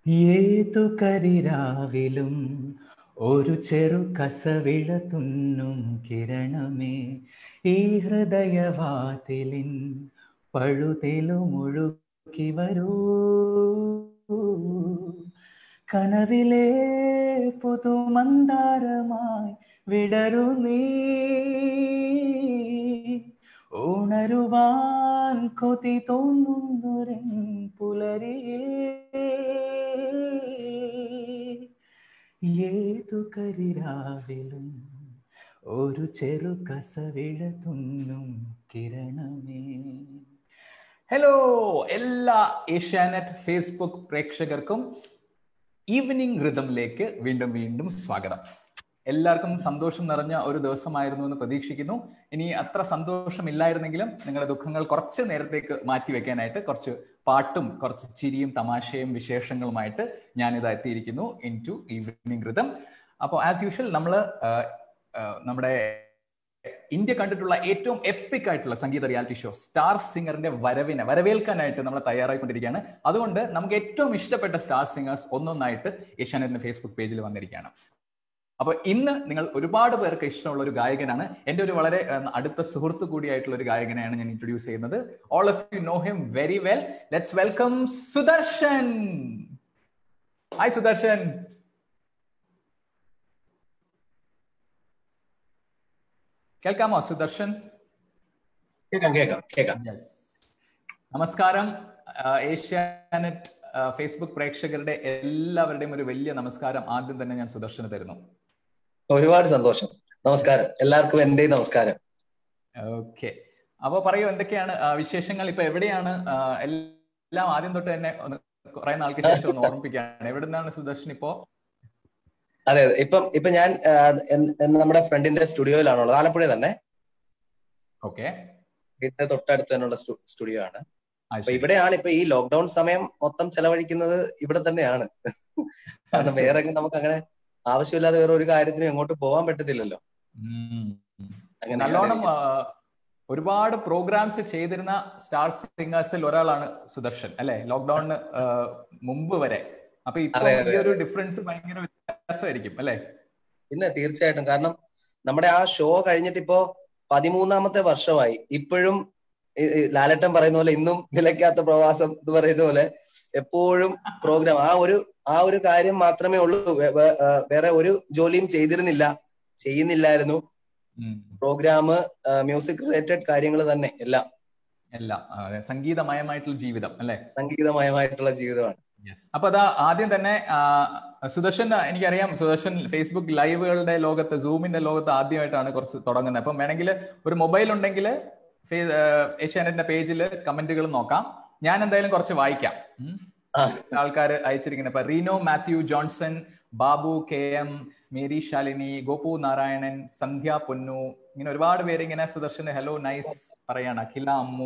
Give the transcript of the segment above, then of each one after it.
ഏതു കരിരാവിലും ഒരു ചെറു കസവിള തുന്നും കിരണമേ ഈ ഹൃദയവാതിലിൻ പഴുതിലുമുഴുക്കി വരൂ കനവിലെ പുതുമന്ദാരമായി വിടരു നീ ഉണരുവാൻ കൊതി തോന്നുന്നൊരൻ പുലരിയിൽ ഏതു കരിരാവിലും ഒരു ചെറു കസവിഴ തുന്നും കിരണമേ ഹലോ എല്ലാ ഏഷ്യാനെറ്റ് ഫേസ്ബുക്ക് പ്രേക്ഷകർക്കും ഈവനിങ് റിതമിലേക്ക് വീണ്ടും വീണ്ടും സ്വാഗതം എല്ലാവർക്കും സന്തോഷം നിറഞ്ഞ ഒരു ദിവസമായിരുന്നു എന്ന് പ്രതീക്ഷിക്കുന്നു ഇനി അത്ര സന്തോഷമില്ലായിരുന്നെങ്കിലും നിങ്ങളുടെ ദുഃഖങ്ങൾ കുറച്ച് നേരത്തേക്ക് മാറ്റി വെക്കാനായിട്ട് കുറച്ച് പാട്ടും കുറച്ച് ചിരിയും തമാശയും വിശേഷങ്ങളുമായിട്ട് ഞാനിത് എത്തിയിരിക്കുന്നു ഇൻ ടു ഈവനിങ് റിതം അപ്പോൾ ആസ് യൂഷ്വൽ നമ്മൾ നമ്മുടെ ഇന്ത്യ കണ്ടിട്ടുള്ള ഏറ്റവും എപ്പിക് ആയിട്ടുള്ള സംഗീത റിയാലിറ്റി ഷോ സ്റ്റാർ സിംഗറിന്റെ വരവിനെ വരവേൽക്കാനായിട്ട് നമ്മൾ തയ്യാറായിക്കൊണ്ടിരിക്കുകയാണ് അതുകൊണ്ട് നമുക്ക് ഏറ്റവും ഇഷ്ടപ്പെട്ട സ്റ്റാർ സിംഗേഴ്സ് ഒന്നൊന്നായിട്ട് ഏഷ്യാനെറ്റിന്റെ ഫേസ്ബുക്ക് പേജിൽ വന്നിരിക്കുകയാണ് അപ്പൊ ഇന്ന് നിങ്ങൾ ഒരുപാട് പേർക്ക് ഇഷ്ടമുള്ള ഒരു ഗായകനാണ് എന്റെ ഒരു വളരെ അടുത്ത സുഹൃത്ത് കൂടിയായിട്ടുള്ള ഒരു ഗായകനെയാണ് ഞാൻ ഇൻട്രൊഡ്യൂസ് ചെയ്യുന്നത് all of you know him very well let's welcome Sudarshan hi Sudarshan കേൾക്കാമോ സുദർശൻ കേൾക്കാം കേൾക്കാം കേൾക്കാം നമസ്കാരം ഏഷ്യാനെറ്റ് ഫേസ്ബുക്ക് പ്രേക്ഷകരുടെ എല്ലാവരുടെയും ഒരു വലിയ നമസ്കാരം ആദ്യം തന്നെ ഞാൻ സുദർശന് തരുന്നു ഒരുപാട് സന്തോഷം നമസ്കാരം എല്ലാവർക്കും എന്റെ നമസ്കാരം ഓക്കെ അപ്പൊ പറയൂ എന്തൊക്കെയാണ് വിശേഷങ്ങൾ ഇപ്പൊ എവിടെയാണ് എല്ലാം ആദ്യം തൊട്ട് തന്നെ കുറെ നാൾക്ക് ശേഷം ഒന്ന് ഓർമ്മിപ്പിക്കുകയാണ് എവിടെ നിന്നാണ് സുദർശൻ ഇപ്പോ അതെ അതെ ഇപ്പം ഇപ്പൊ ഞാൻ നമ്മുടെ ഫ്രണ്ടിന്റെ സ്റ്റുഡിയോയിലാണുള്ളത് ആലപ്പുഴ തന്നെ ഓക്കെ വീടിന്റെ തൊട്ടടുത്ത് തന്നെയുള്ള സ്റ്റുഡിയോ ആണ് അപ്പൊ ഇവിടെയാണ് ഇപ്പൊ ഈ ലോക്ക്ഡൌൺ സമയം മൊത്തം ചെലവഴിക്കുന്നത് ഇവിടെ തന്നെയാണ് കാരണം വേറെ നമുക്ക് അങ്ങനെ ആവശ്യമില്ലാതെ വേറെ ഒരു കാര്യത്തിനും എങ്ങോട്ട് പോകാൻ പറ്റത്തില്ലല്ലോ നല്ലോണം ഒരുപാട് പ്രോഗ്രാംസ് ചെയ്തിരുന്ന സ്റ്റാർ സിംഗേഴ്സിൽ ഒരാളാണ് സുദർശൻ അല്ലെ ലോക്ക്ഡൌണിന് മുമ്പ് വരെ അപ്പൊ ഇപ്പൊ ഈ ഒരു ഡിഫറൻസ് ഭയങ്കര വ്യത്യാസമായിരിക്കും അല്ലെ പിന്നെ തീർച്ചയായിട്ടും കാരണം നമ്മുടെ ആ ഷോ കഴിഞ്ഞിട്ട് ഇപ്പോ പതിമൂന്നാമത്തെ വർഷമായി ഇപ്പോഴും ലാലട്ടൻ പറയുന്ന പോലെ ഇന്നും നിലയ്ക്കാത്ത പ്രവാസം എന്ന് പറയുന്ന പോലെ എപ്പോഴും പ്രോഗ്രാം ആ ഒരു ആ ഒരു കാര്യം മാത്രമേ ഉള്ളൂ വേറെ ഒരു ജോലിയും ചെയ്തിരുന്നില്ല ചെയ്യുന്നില്ലായിരുന്നു പ്രോഗ്രാം മ്യൂസിക് റിലേറ്റഡ് കാര്യങ്ങൾ തന്നെ എല്ലാം എല്ലാം സംഗീതമയമായിട്ടുള്ള ജീവിതം അല്ലെ സംഗീതമയമായിട്ടുള്ള ജീവിതമാണ് അപ്പൊ അതാ ആദ്യം തന്നെ സുദർശൻ എനിക്കറിയാം സുദർശൻ ഫേസ്ബുക്ക് ലൈവുകളുടെ ലോകത്ത് സൂമിന്റെ ലോകത്ത് ആദ്യമായിട്ടാണ് കുറച്ച് തുടങ്ങുന്നത് അപ്പം വേണമെങ്കിൽ ഒരു മൊബൈൽ ഉണ്ടെങ്കിൽ ഏഷ്യാനെറ്റിന്റെ പേജിൽ കമന്റുകൾ നോക്കാം ഞാൻ എന്തായാലും കുറച്ച് വായിക്കാം ആൾക്കാർ അയച്ചിരിക്കുന്നത് ഇപ്പൊ Reeno Mathew Johnson Babu K M Mary Shalini Gopu Narayanan Sandhya Ponnu ഇങ്ങനെ ഒരുപാട് പേര് ഇങ്ങനെ സുദർശന് ഹലോ നൈസ് പറയാണ് Akhila Ammu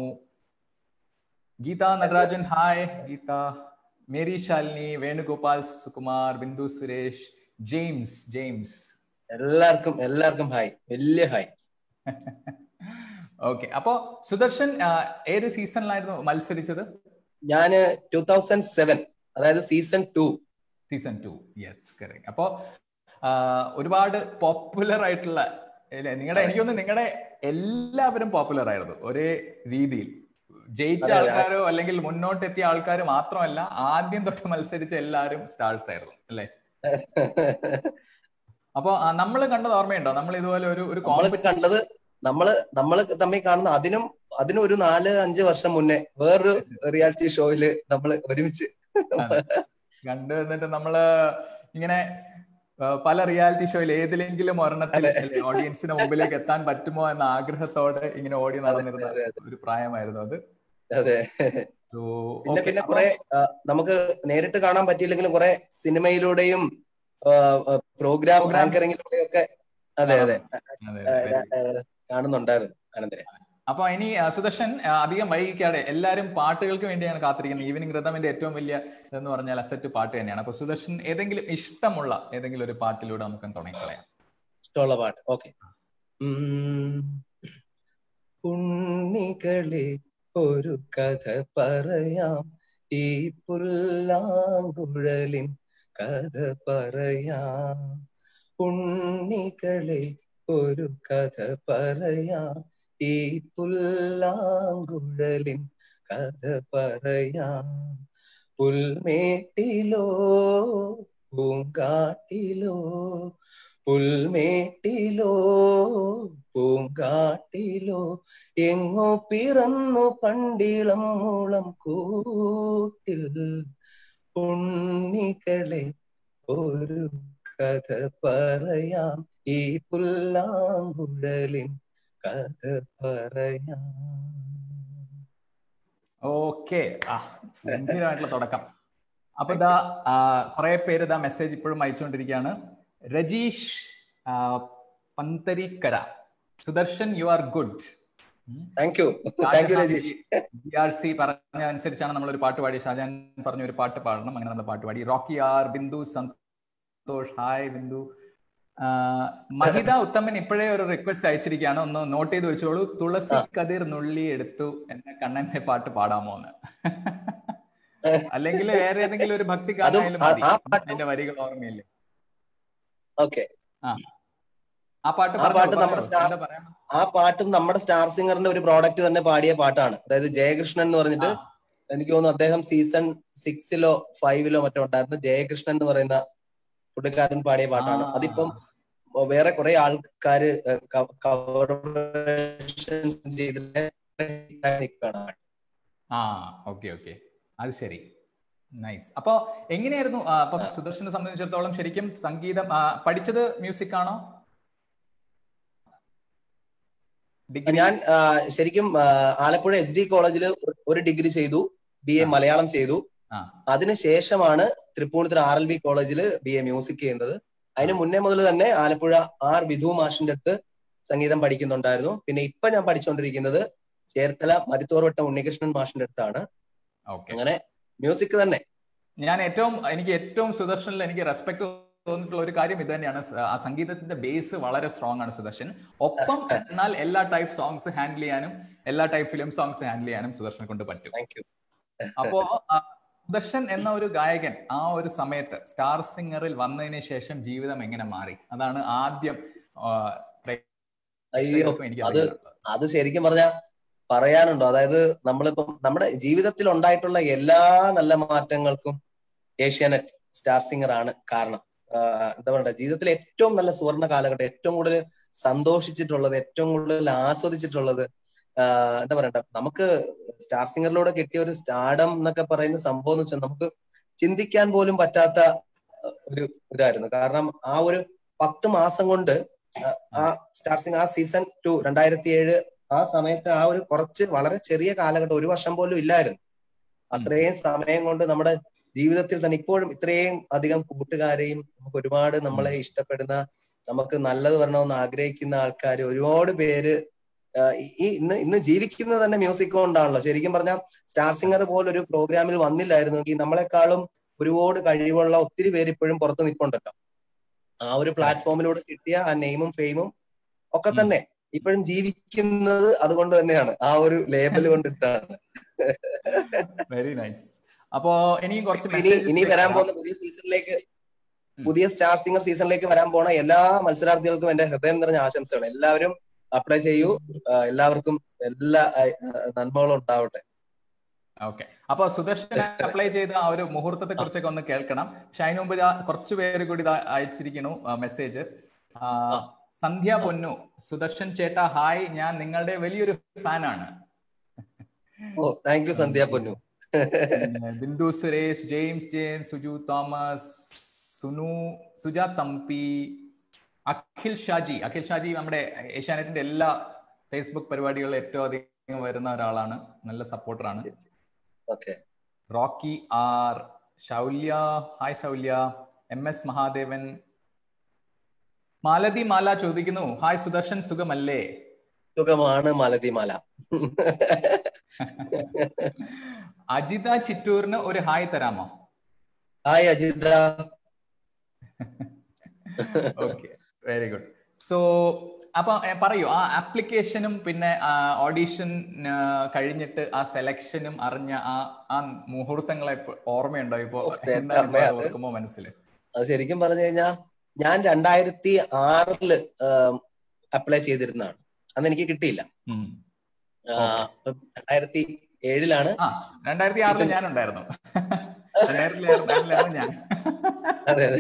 Geetha Natarajan hi Geetha Mary Shalini Venugopal Sukumar Bindu Suresh James James എല്ലാവർക്കും എല്ലാവർക്കും ഹായ് വലിയ ഹായ് ഓക്കെ അപ്പോ സുദർശൻ ഏത് സീസണിലായിരുന്നു മത്സരിച്ചത് ഞാന് ടൂ തൗസൻഡ് സെവൻ അതായത് season two season two yes correct അപ്പോ ഒരുപാട് പോപ്പുലർ ആയിട്ടുള്ള നിങ്ങളുടെ എനിക്കൊന്ന് നിങ്ങളുടെ എല്ലാവരും പോപ്പുലർ ആയിരുന്നു ഒരേ രീതിയിൽ ജയിച്ച ആൾക്കാരോ അല്ലെങ്കിൽ മുന്നോട്ടെത്തിയ ആൾക്കാർ മാത്രമല്ല ആദ്യം തൊട്ട് മത്സരിച്ച എല്ലാവരും സ്റ്റാർസ് ആയിരുന്നു അല്ലേ അപ്പൊ നമ്മൾ കണ്ടത് ഓർമ്മയുണ്ടോ നമ്മൾ ഇതുപോലെ ഒരു ഒരു കണ്ടത് നമ്മള് നമ്മള് തമ്മിൽ കാണുന്ന അതിനും അതിനും ഒരു നാല് അഞ്ച് വർഷം മുന്നേ വേറൊരു റിയാലിറ്റി ഷോയില് നമ്മൾ ഒരുമിച്ച് കണ്ടു എന്നിട്ട് നമ്മള് ഇങ്ങനെ പല റിയാലിറ്റി ഷോയിൽ ഏതിലെങ്കിലും ഒരെണ്ണത്തിൽ ഓഡിയൻസിന് മുമ്പിലേക്ക് എത്താൻ പറ്റുമോ എന്ന ആഗ്രഹത്തോടെ ഇങ്ങനെ ഓടി നടന്നിരുന്ന ഒരു പ്രായമായിരുന്നു അത് അതെ പിന്നെ പിന്നെ കുറെ നമുക്ക് നേരിട്ട് കാണാൻ പറ്റിയില്ലെങ്കിലും കുറെ സിനിമയിലൂടെയും പ്രോഗ്രാം ആങ്കറിങ്ങിലൂടെയും ഒക്കെ അതെ അതെ കാണുന്നുണ്ടായിരുന്നു അനന്തരം അപ്പൊ ഇനി സുദർശൻ അധികം വൈകിക്കാതെ എല്ലാവരും പാട്ടുകൾക്ക് വേണ്ടിയാണ് കാത്തിരിക്കുന്നത് ഈവനിങ് റിതമിന്റെ ഏറ്റവും വലിയ എന്ന് പറഞ്ഞാൽ അസറ്റ് പാട്ട് തന്നെയാണ് അപ്പൊ സുദർശൻ ഏതെങ്കിലും ഇഷ്ടമുള്ള ഏതെങ്കിലും ഒരു പാട്ടിലൂടെ നമുക്ക് തുടങ്ങിക്കളയാം ഇഷ്ടമുള്ള പാട്ട് ഓക്കെ ഉണ്ണികളെ ഒരു കഥ പറയാം ഈ പുല്ലാങ്കുഴലിൻ കഥ പറയാം ഉണ്ണികളെ ഒരു കഥ പറയാം ഈ പുല്ലാങ്കുഴലിൻ കഥ പറയാം പുൽമേട്ടിലോ പൂങ്കാട്ടിലോ പുൽമേട്ടിലോ പൂങ്കാട്ടിലോ എങ്ങോ പിറന്നു പണ്ടിളം മൂളം കൂട്ടിൽ ഉണ്ണികളെ ഒരു കഥ പറയാം ഈ പുല്ലാങ്കുഴലിൻ കഥ പറയാം ഓക്കെ ആ ഗംഭീരമായിട്ടുള്ള തുടക്കം അപ്പൊ ഇതാ കുറെ പേര് ഇതാ മെസ്സേജ് ഇപ്പോഴും അയച്ചുകൊണ്ടിരിക്കുകയാണ് രജീഷ് ആ, Pantharikkara Sudarshan you are good thank you thank you Rajeesh B R C പറഞ്ഞ അനുസരിച്ചാണ് നമ്മൾ ഒരു പാട്ട് പാടി ഷാജാൻ പറഞ്ഞ ഒരു പാട്ട് പാടണം അങ്ങനെ നമ്മൾ പാട്ട് പാടി Rocky R Bindu Santhosh hi Bindu ആ, മഹിത ഉത്തമൻ ഇപ്പോഴേ ഒരു റിക്വസ്റ്റ് അയച്ചിരിക്കുകയാണ് ഒന്ന് നോട്ട് ചെയ്ത് വെച്ചോളൂ തുളസി കതിർ നുള്ളി എടുത്തു എന്ന കണ്ണന്റെ പാട്ട് പാടാമോ എന്ന് അല്ലെങ്കിൽ വേറെ ഏതെങ്കിലും ഒരു ഭക്തി ഗാനായാലും ആ- മതി ആ പാട്ടും- അതിന്റെ വരികൾ ഓർമ്മയില്ലേ ഓക്കെ ആ പാട്ട് ആ പറഞ്ഞോളൂ, പാട്ട് നമ്മുടെ പറഞ്ഞോളൂ. സ്റ്റാർ- എന്താ പറയാ ആ പാട്ടും നമ്മുടെ സ്റ്റാർ സിംഗറിന്റെ ഒരു പ്രോഡക്റ്റ് തന്നെ പാടിയ പാട്ടാണ് അതായത് ജയകൃഷ്ണൻ എന്ന് പറഞ്ഞിട്ട് എനിക്ക് തോന്നുന്നു അദ്ദേഹം സീസൺ സിക്സിലോ ഫൈവിലോ മറ്റോ ഉണ്ടായിരുന്നു ജയകൃഷ്ണൻ എന്ന് പറയുന്ന പുള്ളിക്കാരൻ പാടിയ പാട്ടാണ് ആ. അതിപ്പം വേറെ കുറെ ആൾക്കാര് കവർ ചെയ്തിട്ട് നിൽക്കുകയാണ് ആ ഓക്കെ ഓക്കെ അത് ശരി നൈസ് അപ്പൊ എങ്ങനെയായിരുന്നു ആ, അപ്പൊ സുദർശനെ സംബന്ധിച്ചിടത്തോളം ശരിക്കും സംഗീതം ആ, പഠിച്ചത് മ്യൂസിക് ആണോ ഡിഗ്രി ഞാൻ ആ, ശരിക്കും ആ, ആലപ്പുഴ എസ് ഡി കോളേജിൽ ഒരു ഡിഗ്രി ചെയ്തു ബി എ ആ. മലയാളം ചെയ്തു ആ. അതിനുശേഷമാണ് തൃപ്പൂണിത്തുറ ആർ എൽ ബി കോളേജിൽ ബി എ മ്യൂസിക് ചെയ്യുന്നത് അതിന് മുന്നേ മുതൽ തന്നെ ആലപ്പുഴ ആർ വിധു മാഷിന്റെ അടുത്ത് സംഗീതം പഠിക്കുന്നുണ്ടായിരുന്നു പിന്നെ ഇപ്പൊ ഞാൻ പഠിച്ചുകൊണ്ടിരിക്കുന്നത് ചേർത്തല മരുത്തോർവട്ടം ഉണ്ണികൃഷ്ണൻ മാഷിന്റെ അടുത്താണ് ഓക്കെ അങ്ങനെ മ്യൂസിക് തന്നെ ഞാൻ ഏറ്റവും എനിക്ക് ഏറ്റവും സുദർശനിൽ എനിക്ക് റെസ്പെക്ട് തോന്നിയിട്ടുള്ള ഒരു കാര്യം ഇത് തന്നെയാണ് സ- ആ സംഗീതത്തിന്റെ ബേസ് വളരെ സ്ട്രോങ് ആണ് സുദർശൻ ഒപ്പം എന്നാൽ എല്ലാ ടൈപ്പ് സോങ്സ് ഹാൻഡിൽ ചെയ്യാനും എല്ലാ ടൈപ്പ് ഫിലിം സോങ്സ് ഹാൻഡിൽ ചെയ്യാനും സുദർശനെ കൊണ്ട് പറ്റും താങ്ക് യു അപ്പോ ആ, സുദർശൻ എന്ന ഒരു ഗായകൻ ആ ഒരു സമയത്ത് സ്റ്റാർ സിംഗറിൽ വന്നതിന് ശേഷം ജീവിതം എങ്ങനെ മാറി അതാണ് ആദ്യം ആ, അയ്യോ പ്രേക്ഷകർക്കും എനിക്ക് അത് അറിയാനുള്ളത്. അത് ശരിക്കും പറഞ്ഞാ പറയാനുണ്ടോ അതായത് നമ്മളിപ്പം നമ്മുടെ ജീവിതത്തിൽ ഉണ്ടായിട്ടുള്ള എല്ലാ നല്ല മാറ്റങ്ങൾക്കും ഏഷ്യാനെറ്റ് സ്റ്റാർ സിംഗർ ആണ് കാരണം ആഹ് എന്താ പറയുക ജീവിതത്തിലെ ഏറ്റവും നല്ല സുവർണ കാലഘട്ടം ഏറ്റവും കൂടുതൽ സന്തോഷിച്ചിട്ടുള്ളത് ഏറ്റവും കൂടുതൽ ആസ്വദിച്ചിട്ടുള്ളത് ആഹ് എന്താ പറയണ്ട നമുക്ക് സ്റ്റാർ സിംഗറിലൂടെ കിട്ടിയ ഒരു സ്റ്റാർഡം എന്നൊക്കെ പറയുന്ന സംഭവം എന്ന് വെച്ചാൽ നമുക്ക് ചിന്തിക്കാൻ പോലും പറ്റാത്ത ഒരു ഇതായിരുന്നു കാരണം ആ ഒരു പത്ത് മാസം കൊണ്ട് ആ- ആ സ്റ്റാർ സിംഗർ ആ സീസൺ ടു രണ്ടായിരത്തി ഏഴ് ആ സമയത്ത് ആ ഒരു കുറച്ച് വളരെ ചെറിയ കാലഘട്ടം ഒരു വർഷം പോലും ഇല്ലായിരുന്നു അത്രയും സമയം കൊണ്ട് നമ്മുടെ ജീവിതത്തിൽ തന്നെ ഇപ്പോഴും ഇത്രയും അധികം കൂട്ടുകാരെയും നമുക്ക് ഒരുപാട് നമ്മളെ ഇഷ്ടപ്പെടുന്ന നമുക്ക് നല്ലത് വരണമെന്ന് ആഗ്രഹിക്കുന്ന ആൾക്കാർ ഒരുപാട് പേര് ആ, ഈ- ഈ ഇന്ന് ഇന്ന് ജീവിക്കുന്നത് തന്നെ മ്യൂസിക് കൊണ്ടാണല്ലോ ശരിക്കും പറഞ്ഞാൽ സ്റ്റാർ സിംഗർ പോലൊരു പ്രോഗ്രാമിൽ വന്നില്ലായിരുന്നെങ്കിൽ നമ്മളെക്കാളും ഒരുപാട് കഴിവുള്ള ഒത്തിരി പേര് ഇപ്പോഴും പുറത്ത് നിൽപ്പുണ്ടല്ലോ ആ ഒരു പ്ലാറ്റ്ഫോമിലൂടെ കിട്ടിയ ആ നെയിമും ഫെയിമും ഒക്കെ ഉം. തന്നെ ഇപ്പോഴും ജീവിക്കുന്നത് അതുകൊണ്ട് തന്നെയാണ് ആ ഒരു ലേബൽ കൊണ്ടിട്ടാണ് വെരി നൈസ് അപ്പോ ഇനിയും കുറച്ച് ഇനി messages ഇനി വരാൻ പോകുന്ന പുതിയ സീസണിലേക്ക് പുതിയ സ്റ്റാർ സിംഗർ സീസണിലേക്ക് വരാൻ പോണ എല്ലാ മത്സരാർത്ഥികൾക്കും എന്റെ ഹൃദയം നിറഞ്ഞ ആശംസകൾ എല്ലാവരും അപ്ലൈ ചെയ്യൂ ആ, എല്ലാവർക്കും എല്ലാ ആ, നന്മകളും ഉണ്ടാവട്ടെ ഓക്കെ അപ്പൊ സുദർശൻ അപ്ലൈ ചെയ്ത ആ ഒരു മുഹൂർത്തത്തെ കുറിച്ചൊക്കെ ഒന്ന് കേൾക്കണം പക്ഷെ അതിനു മുമ്പ് ഇതാ കുറച്ച് പേര് കൂടി ഇതാ അയച്ചിരിക്കുന്നു മെസ്സേജ് സന്ധ്യ പൊന്നു സുദർശൻ ചേട്ടാ ഹായ് ഞാൻ നിങ്ങളുടെ വലിയൊരു ഫാനാണ് ഓ താങ്ക് യു സന്ധ്യ പൊന്നു പിന്നെ Bindu Suresh James James Suju Thomas Sunu Suja Thampi Akhil Shaji Akhil Shaji നമ്മുടെ ഏഷ്യാനെറ്റിന്റെ എല്ലാ ഫേസ്ബുക്ക് പരിപാടികളിലും ഏറ്റവും അധികം വരുന്ന ഒരാളാണ് നല്ല സപ്പോർട്ടറാണ് okay Rocky R Shaulya hi Shaulya M S Mahadevan Malathi Mala ചോദിക്കുന്നു ഹായ് സുദർശൻ സുഖമല്ലേ സുഖമാണ് മാലതിമാല അജിത ചിറ്റൂറിന് ഒരു ഹായ് തരാമോ hi Ajitha okay very good so അപ്പൊ ഏ, പറയൂ ആ ആപ്ലിക്കേഷനും പിന്നെ ഓഡീഷൻ കഴിഞ്ഞിട്ട് ആ സെലക്ഷനും അറിഞ്ഞ ആ ആ മുഹൂർത്തങ്ങളെ ഇപ്പൊ ഓർമ്മയുണ്ടോ ഇപ്പോ ഓ, നേരത്തെ എന്താണ് ഇപ്പോ അത് ഓർമ്മയാണ്. ഓർക്കുമ്പോ മനസ്സിൽ അത് ശരിക്കും പറഞ്ഞു കഴിഞ്ഞാൽ ഞാൻ രണ്ടായിരത്തി ആറില് അപ്ലൈ ചെയ്തിരുന്നതാണ് അന്ന് എനിക്ക് കിട്ടിയില്ല ആ, അപ്പം രണ്ടായിരത്തി ഏഴിലാണ് ആ രണ്ടായിരത്തി ആറില് ഞാൻ ഉണ്ടായിരുന്നു രണ്ടായിരത്തി ആറിലാണ് ഞാൻ അതെ അതെ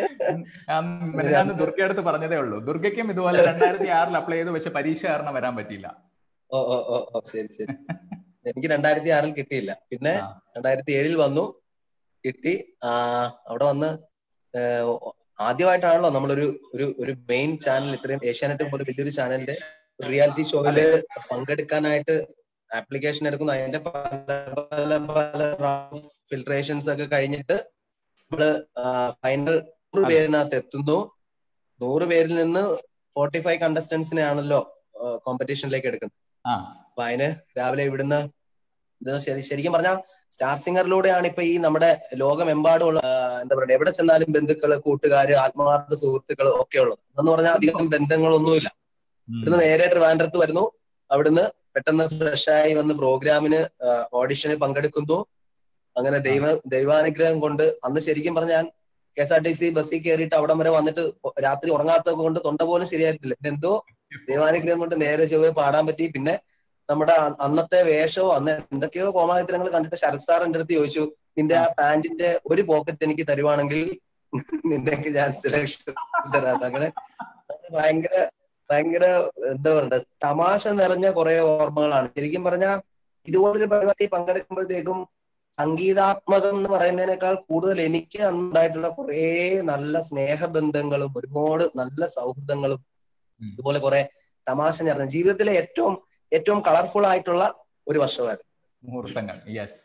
ഞാൻ ദുർഗ അടുത്ത് പറഞ്ഞതേ ഉള്ളൂ ദുർഗയ്ക്കും ഇതുപോലെ രണ്ടായിരത്തി ആറിൽ അപ്ലൈ ചെയ്തു പക്ഷെ പരീക്ഷ കാരണം വരാൻ പറ്റിയില്ല ഓ ഓ ഓ ഓ ശരി ശരി എനിക്ക് രണ്ടായിരത്തി ആറിൽ കിട്ടിയില്ല പിന്നെ ആ. രണ്ടായിരത്തി ഏഴിൽ വന്നു കിട്ടി ആ അവിടെ വന്ന് ഏഹ്, ആദ്യമായിട്ടാണല്ലോ നമ്മളൊരു ഒരു ഒരു മെയിൻ ചാനൽ ഇത്രയും ഏഷ്യാനെറ്റ് പോലെ വലിയൊരു ചാനലിന്റെ റിയാലിറ്റി ഷോയില് പങ്കെടുക്കാനായിട്ട് ആപ്ലിക്കേഷൻ എടുക്കുന്നു അതിന്റെ പല പല പല ഫിൽട്രേഷൻസ് ഒക്കെ കഴിഞ്ഞിട്ട് നമ്മള് ഫൈനൽ നൂറ് അതെ. പേരിനകത്ത് എത്തുന്നു നൂറ് പേരിൽ നിന്ന് ഫോർട്ടി ഫൈവ് കണ്ടസ്റ്റൻസിനെ ആണല്ലോ കോമ്പറ്റീഷനിലേക്ക് എടുക്കുന്നത് ആ അപ്പൊ അതിന് രാവിലെ ഇവിടുന്ന് ഇത് ശരി ശരിക്കും പറഞ്ഞാൽ സ്റ്റാർ സിംഗറിലൂടെയാണ് ഇപ്പൊ ഈ നമ്മുടെ ലോകമെമ്പാടുമുള്ള ആ, എന്താ പറയുക എവിടെ ചെന്നാലും ബന്ധുക്കള് കൂട്ടുകാര് ആത്മാർത്ഥ സുഹൃത്തുക്കൾ ഒക്കെ ഉള്ളത് എന്ന് പറഞ്ഞാൽ അധികം ബന്ധങ്ങളൊന്നുമില്ല ഉം. ഇവിടുന്ന് നേരെ ട്രിവാൻഡ്രത്ത് വരുന്നു അവിടുന്ന് പെട്ടെന്ന് ഫ്രഷായി വന്ന് പ്രോഗ്രാമിന് ഓഡിഷന് പങ്കെടുക്കുന്നു അങ്ങനെ ദൈവ ദൈവാനുഗ്രഹം കൊണ്ട് അന്ന് ശരിക്കും പറഞ്ഞാൽ ഞാൻ K S R T C ബസ്സിൽ കയറിയിട്ട് അവിടം വരെ വന്നിട്ട് രാത്രി ഉറങ്ങാത്തത് കൊണ്ട് തൊണ്ട പോലും ശരിയായിട്ടില്ല പിന്നെ എന്തോ ദൈവാനുഗ്രഹം കൊണ്ട് നേരെ ചൊവ്വേ പാടാൻ പറ്റി പിന്നെ നമ്മുടെ അ- അന്നത്തെ വേഷവും അന്ന് എന്തൊക്കെയോ കോമാളിത്തരങ്ങൾ കണ്ടിട്ട് ശരത് സാർ എന്റെ അടുത്ത് ചോദിച്ചു നിന്റെ ആ പാന്റിന്റെ ഒരു പോക്കറ്റ് എനിക്ക് തരുവാണെങ്കിൽ നിന്നെ ഞാൻ സെലക്ഷൻ തരാം അങ്ങനെ അത് ഭയങ്കര ഭയങ്കര എന്താ പറയണ്ട തമാശ നിറഞ്ഞ കുറെ ഓർമ്മകളാണ് ശരിക്കും പറഞ്ഞാൽ ഇതുപോലൊരു പരിപാടി പങ്കെടുക്കുമ്പോഴത്തേക്കും സംഗീതാത്മകം എന്ന് പറയുന്നതിനേക്കാൾ കൂടുതൽ എനിക്ക് ഉണ്ടായിട്ടുള്ള കുറേ നല്ല സ്നേഹബന്ധങ്ങളും ഒരുപാട് നല്ല സൗഹൃദങ്ങളും ഉം. ഇതുപോലെ കുറെ തമാശ നിറഞ്ഞ ജീവിതത്തിലെ ഏറ്റവും ഏറ്റവും കളർഫുൾ ആയിട്ടുള്ള ഒരു വർഷമായിരുന്നു മുഹൂർത്തങ്ങൾ യെസ്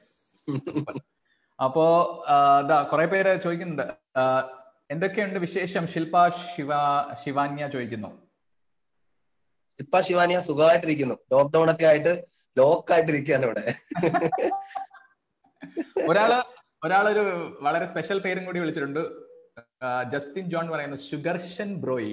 അപ്പോ ആ, ദാ കുറെ പേര് ചോദിക്കുന്നുണ്ട് ആ, എന്തൊക്കെയുണ്ട് വിശേഷം ശില്പ ശിവ ശിവാന്യ ചോദിക്കുന്നു ശില്പ ശിവാനിയ സുഖമായിട്ടിരിക്കുന്നു ലോക്ക്ഡൌൺ ഒക്കെ ആയിട്ട് ലോക്കായിട്ടിരിക്കുകയാണ് ഇവിടെ ഒരാള് ഒരാളൊരു വളരെ സ്പെഷ്യൽ പേരും കൂടി വിളിച്ചിട്ടുണ്ട് ആ, ജസ്റ്റിൻ ജോൺ പറയുന്നു ഷുഗർഷൻ ബ്രോയി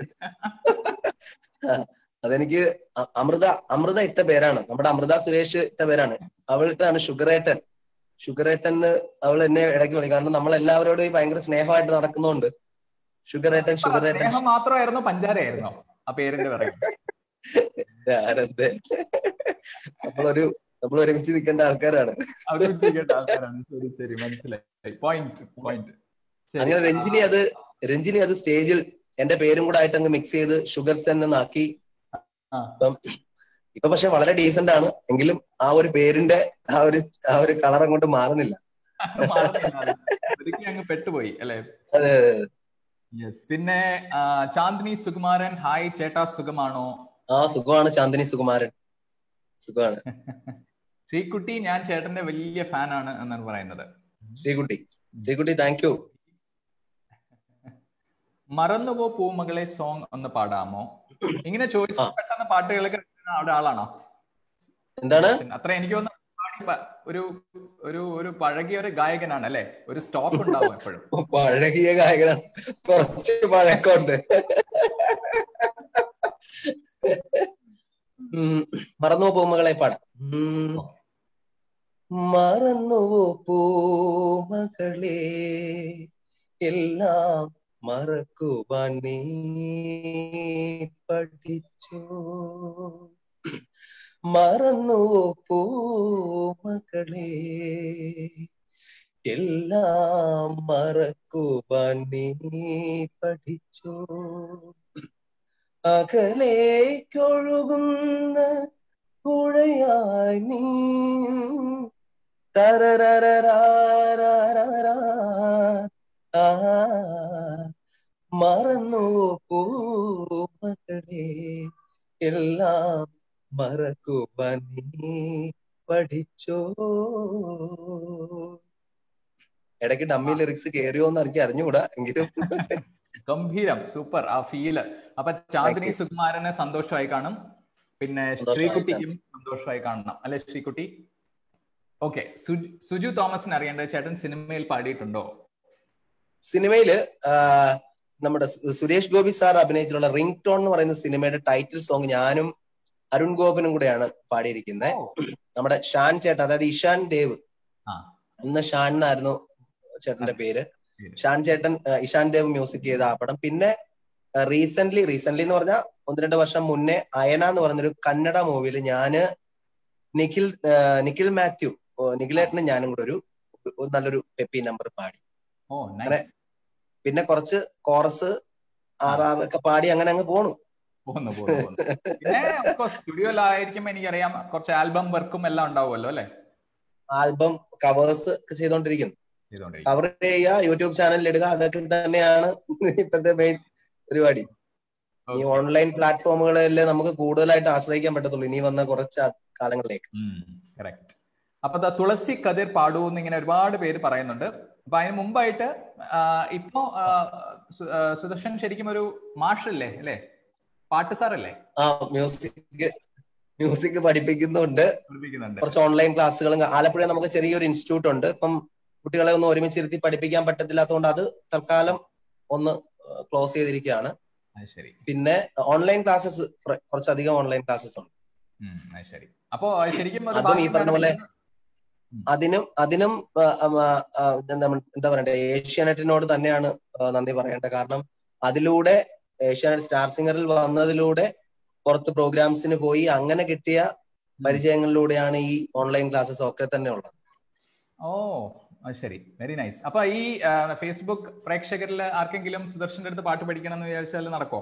അതെനിക്ക് അ- അമൃത അമൃത ഇട്ട പേരാണ് നമ്മുടെ അമൃത സുരേഷ് ഇട്ട പേരാണ് അവളിട്ടാണ് ഷുഗറേട്ടൻ ഷുഗറേട്ടൻ എന്ന് അവൾ എന്നെ ഇടയ്ക്ക് വിളിക്കും കാരണം നമ്മൾ എല്ലാവരോടും ഈ ഭയങ്കര സ്നേഹമായിട്ട് നടക്കുന്നതുകൊണ്ട് ഷുഗറേട്ടൻ ഷുഗറേട്ടൻ സ്നേഹം മാത്രമായിരുന്നോ പഞ്ചാരയായിരുന്നോ ആ പേരിന്റെ പറയുന്നത് ആരത്തെ നമ്മളൊരു നമ്മൾ ഒരുമിച്ച് നിൽക്കേണ്ട ആൾക്കാരാണ് അവര് കേട്ട ആൾക്കാരാണ് ശരി ശരി മനസ്സിലായി പോയിന്റ് പോയിന്റ് അങ്ങനെ രഞ്ജിനി അത് രഞ്ജിനി അത് സ്റ്റേജിൽ എന്റെ പേരും കൂടെ ആയിട്ട് അങ്ങ് മിക്സ് ചെയ്ത് ഷുഗർ സെൻ എന്നാക്കി ആ. ഇപ്പം ഇപ്പൊ പക്ഷെ വളരെ ഡീസന്റ് ആണ് എങ്കിലും ആ ഒരു പേരിന്റെ ആ ഒരു ആ ഒരു കളർ അങ്ങോട്ട് മാറുന്നില്ല ഒരിക്കലും അങ്ങ് പെട്ടുപോയി അല്ലെ അതെ യെസ് പിന്നെ ആ, ചാന്ദിനി സുകുമാരൻ ഹായ് ചേട്ടാ സുഖമാണോ ആ സുഖമാണ് ചാന്ദിനി സുകുമാരൻ സുഖമാണ് ശ്രീകുട്ടി ഞാൻ ചേട്ടന്റെ വലിയ ഫാനാണ് എന്നാണ് പറയുന്നത് ശ്രീകുട്ടി ശ്രീകുട്ടി താങ്ക് യു മറന്നുപോ പൂമകളെ സോങ് ഒന്ന് പാടാമോ ഇങ്ങനെ ചോദിച്ചു ആ. പെട്ടെന്ന് പാട്ടുകളൊക്കെ അവിടെ ആളാണോ എന്താണ് അത്ര എനിക്ക് തോന്നുന്നു പാടി പ- ഒരു ഒരു ഒരു പഴകിയ ഒരു ഗായകനാണ് അല്ലെ ഒരു സ്റ്റോക്ക് ഉണ്ടാവും എപ്പോഴും പഴകിയ ഗായകനാണ് കുറച്ച് പഴക്കമുണ്ട് ഉം, മറന്നുവോ പൂമകളെ പാടാം ഉം. മറന്നുവോ പൂമകളെ എല്ലാം മറക്കുവാൻ നീ പഠിച്ചോ മറന്നുവോ പൂമകളെ എല്ലാം മറക്കുവാൻ നീ പഠിച്ചോ അകലേക്കൊഴുകുന്ന പുഴയായി നീ തരരരരാരരരാ. ആ മറന്നു പൂമകളെ എല്ലാം മറക്കുവാൻ നീ പഠിച്ചോ ഇടയ്ക്ക് ഡമ്മി ലിറിക്സ് കേറിയോന്ന് എനിക്ക് അറിഞ്ഞുകൂടാ എങ്കിലും ഗംഭീരം സൂപ്പർ ആ ഫീല് അപ്പൊ ചാന്ദിനി സുകുമാരന് സന്തോഷമായി കാണും പിന്നെ സന്തോഷമായി ശ്രീകുട്ടിക്കും സന്തോഷമായി കാണണം അല്ലെ ശ്രീകുട്ടി ഓക്കെ സുജു തോമസിന് അറിയേണ്ടത് ചേട്ടൻ സിനിമയിൽ പാടിയിട്ടുണ്ടോ സിനിമയില് ആ, നമ്മുടെ സു- സുരേഷ് ഗോപി സാർ അഭിനയിച്ചിട്ടുള്ള റിംഗ് ടോൺ എന്ന് പറയുന്ന സിനിമയുടെ ടൈറ്റിൽ സോങ് ഞാനും അരുൺ ഗോപനും കൂടെയാണ് പാടിയിരിക്കുന്നത് ഓ, നമ്മുടെ ഷാൻ ചേട്ടൻ അതായത് ഇഷാൻ ദേവ് ആ. അന്ന് ഷാൻ എന്നായിരുന്നു ചേട്ടന്റെ പേര് പേര്. ഷാൻ ചേട്ടൻ ആ, ഇഷാൻ ദേവ് മ്യൂസിക് ചെയ്ത ആ പടം പിന്നെ റീസെന്റ് റീസെന്റ് എന്ന് പറഞ്ഞാൽ ഒന്ന് രണ്ട് വർഷം മുന്നേ അയന എന്ന് പറഞ്ഞൊരു കന്നഡ മൂവിയിൽ ഞാന് നിഖിൽ ആ, നിഖിൽ മാത്യു ഓ, നിഖിലേട്ടനും ഞാനും കൂടെ ഒരു ഒരു നല്ലൊരു പെപ്പി നമ്പർ പാടി ഓ നൈസ് പിന്നെ കുറച്ച് കോറസ് ആറാറൊക്കെ പാടി അങ്ങനെ അങ്ങ് പോണു പോകുന്നു പോകുന്നു പോകുന്നു. പിന്നെ സ്റ്റുഡിയോയിലായിരിക്കുമ്പോ എനിക്കറിയാം കുറച്ച് ആൽബം വർക്കും എല്ലാം ഉണ്ടാവുമല്ലോ അല്ലെ ആൽബം കവേഴ്സ് ഒക്കെ ചെയ്തോണ്ടിരിക്കുന്നു ചെയ്തോണ്ടിരിക്കും കവർ ചെയ്യുക യൂട്യൂബ് ചാനലിൽ ഇടുക അതൊക്കെ തന്നെയാണ് ഇപ്പോഴത്തെ മെയിൻ പരിപാടി ഈ ഓൺലൈൻ പ്ലാറ്റ്ഫോമുകളിൽ നമുക്ക് കൂടുതലായിട്ട് ആശ്രയിക്കാൻ പറ്റത്തുള്ളൂ ഇനി വന്ന കുറച്ച് കാലങ്ങളിലേക്ക് കറക്റ്റ് അപ്പൊ ദാ തുളസി കതിർ പാടൂ എന്ന് ഇങ്ങനെ ഒരുപാട് പേര് പറയുന്നുണ്ട് അപ്പൊ അതിന് മുമ്പായിട്ട് ആ, ഇപ്പോ ആ, സു- ആ, സുദർശൻ ശരിക്കും ഒരു മാഷല്ലേ അല്ലേ പാട്ട് സാറല്ലേ ആ മ്യൂസിക് മ്യൂസിക് പഠിപ്പിക്കുന്നുണ്ട് പഠിപ്പിക്കുന്നുണ്ട് കുറച്ച് ഓൺലൈൻ ക്ലാസ്സുകളും ആലപ്പുഴ നമുക്ക് ചെറിയൊരു ഇൻസ്റ്റിറ്റ്യൂട്ട് ഉണ്ട് ഇപ്പം കുട്ടികളെ ഒന്ന് ഒരുമിച്ചിരുത്തി പഠിപ്പിക്കാൻ പറ്റത്തില്ലാത്തതുകൊണ്ട് അത് തൽക്കാലം ഒന്ന് ക്ലോസ് ചെയ്തിരിക്കുകയാണ് അത് ശരി പിന്നെ ഓൺലൈൻ ക്ലാസ്സസ് കുറച്ചധികം ഓൺലൈൻ ക്ലാസ്സസ് ഉണ്ട് ഉം, അത് ശരി അപ്പോ ശരിക്കും ഒരു അതും ഈ ഭാഗ്യം പറഞ്ഞ പോലെ വേണമെങ്കിൽ- അതിനും അതിനും ആ, ആ, ആ, എന്താ എന്താ പറയണ്ടേ ഏഷ്യാനെറ്റിനോട് തന്നെയാണ് ആ, നന്ദി പറയേണ്ടത് കാരണം അതിലൂടെ ഏഷ്യാനെറ്റ് സ്റ്റാർ സിംഗറിൽ വന്നതിലൂടെ പുറത്ത് പ്രോഗ്രാംസിന് പോയി അങ്ങനെ കിട്ടിയ പരിചയങ്ങളിലൂടെയാണ് ഈ ഓൺലൈൻ ക്ലാസ്സസ് ഒക്കെ തന്നെ ഉള്ളത് ഓ അത് ശരി വെരി നൈസ് അപ്പൊ ഈ ആ, ഫേസ്ബുക്ക് പ്രേക്ഷകരിൽ ആർക്കെങ്കിലും സുദർശന്റെ അടുത്ത് പാട്ട് പഠിക്കണം എന്ന് വിചാരിച്ചാൽ നടക്കോ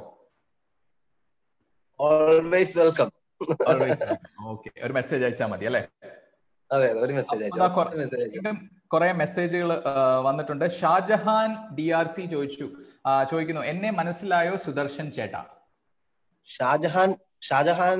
ഓൾവേസ് വെൽക്കം ഓക്കെ ഒരു മെസ്സേജ് അയച്ചാൽ മതി അല്ലേ അതെ അതെ ഒരു മെസ്സേജ് അതാ കൊ- അയച്ചു മെസ്സേജ് അയച്ചു വീണ്ടും കുറെ മെസ്സേജുകൾ വന്നിട്ടുണ്ട് ഷാജഹാൻ ഡി ആർ സി ചോദിച്ചു ആ, ചോദിക്കുന്നു എന്നെ മനസ്സിലായോ സുദർശൻ ചേട്ടാ ഷാജഹാൻ ഷാജഹാൻ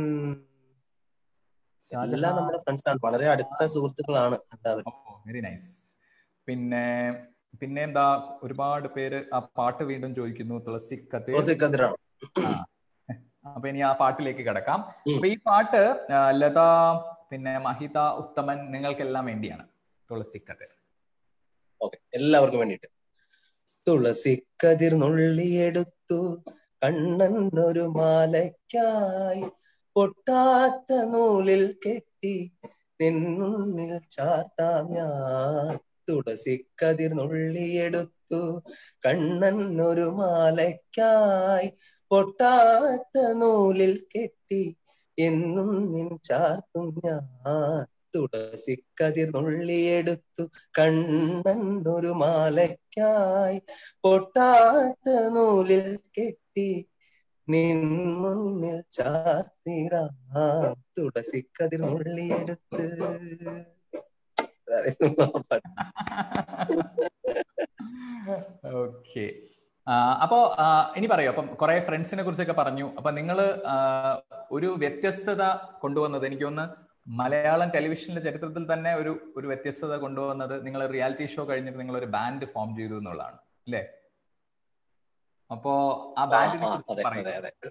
എല്ലാം നമ്മുടെ ഫ്രണ്ട്സ് ആണ് വളരെ അടുത്ത സുഹൃത്തുക്കളാണ് എല്ലാവരും വെരി നൈസ് പിന്നെ പിന്നെ എന്താ ഒരുപാട് പേര് ആ പാട്ട് വീണ്ടും ചോദിക്കുന്നു തുളസി കഥ തുളസി കതിരാണ് അപ്പൊ ഇനി ആ പാട്ടിലേക്ക് കിടക്കാം ഉം. അപ്പൊ ഈ പാട്ട് ആ, ലത പിന്നെ മഹിത ഉത്തമൻ നിങ്ങൾക്കെല്ലാം വേണ്ടിയാണ് തുളസി കഥ ഓക്കെ എല്ലാവർക്കും വേണ്ടിയിട്ട് തുളസി കതിർ നുള്ളിയെടുത്തു കണ്ണൻ ഒരു മാലയ്ക്കായി പൊട്ടാത്ത നൂലിൽ കെട്ടി നിന്നുള്ളിൽ ചാർത്താം ഞാൻ തുളസി കതിർ നുള്ളിയെടുത്തു കണ്ണൻ ഒരു മാലയ്ക്കായി പൊട്ടാത്ത നൂലിൽ കെട്ടി എന്നും നിൻ ചാർത്തും ഞാൻ തുളസി കതിർ നുള്ളിയെടുത്തു കണ്ണൻ ഒരു മാലയ്ക്കായി പൊട്ടാത്ത നൂലിൽ കെട്ടി നിൻ മുന്നിൽ ചാർത്തിടാം തുളസി കതിർ നുള്ളിയെടുത്ത് അതായിരുന്നു ആ പാട്ട്. ഓക്കെ അപ്പോ ആ, ഇനി പറയൂ അപ്പം കുറെ ഫ്രണ്ട്സിനെ കുറിച്ചൊക്കെ പറഞ്ഞു അപ്പൊ നിങ്ങൾ ഒരു വ്യത്യസ്തത കൊണ്ടുവന്നത് എനിക്ക് തോന്നുന്നു മലയാളം ടെലിവിഷനിലെ ചരിത്രത്തിൽ തന്നെ ഒരു ഒരു വ്യത്യസ്തത കൊണ്ടുവന്നത് നിങ്ങൾ റിയാലിറ്റി ഷോ കഴിഞ്ഞിട്ട് നിങ്ങൾ ഒരു ബാൻഡ് ഫോം ചെയ്തു എന്നുള്ളതാണ് അല്ലേ അപ്പോ ആ ബാൻഡിനെ ആ, കുറിച്ച് അതെ പറയൂ അതെ അതെ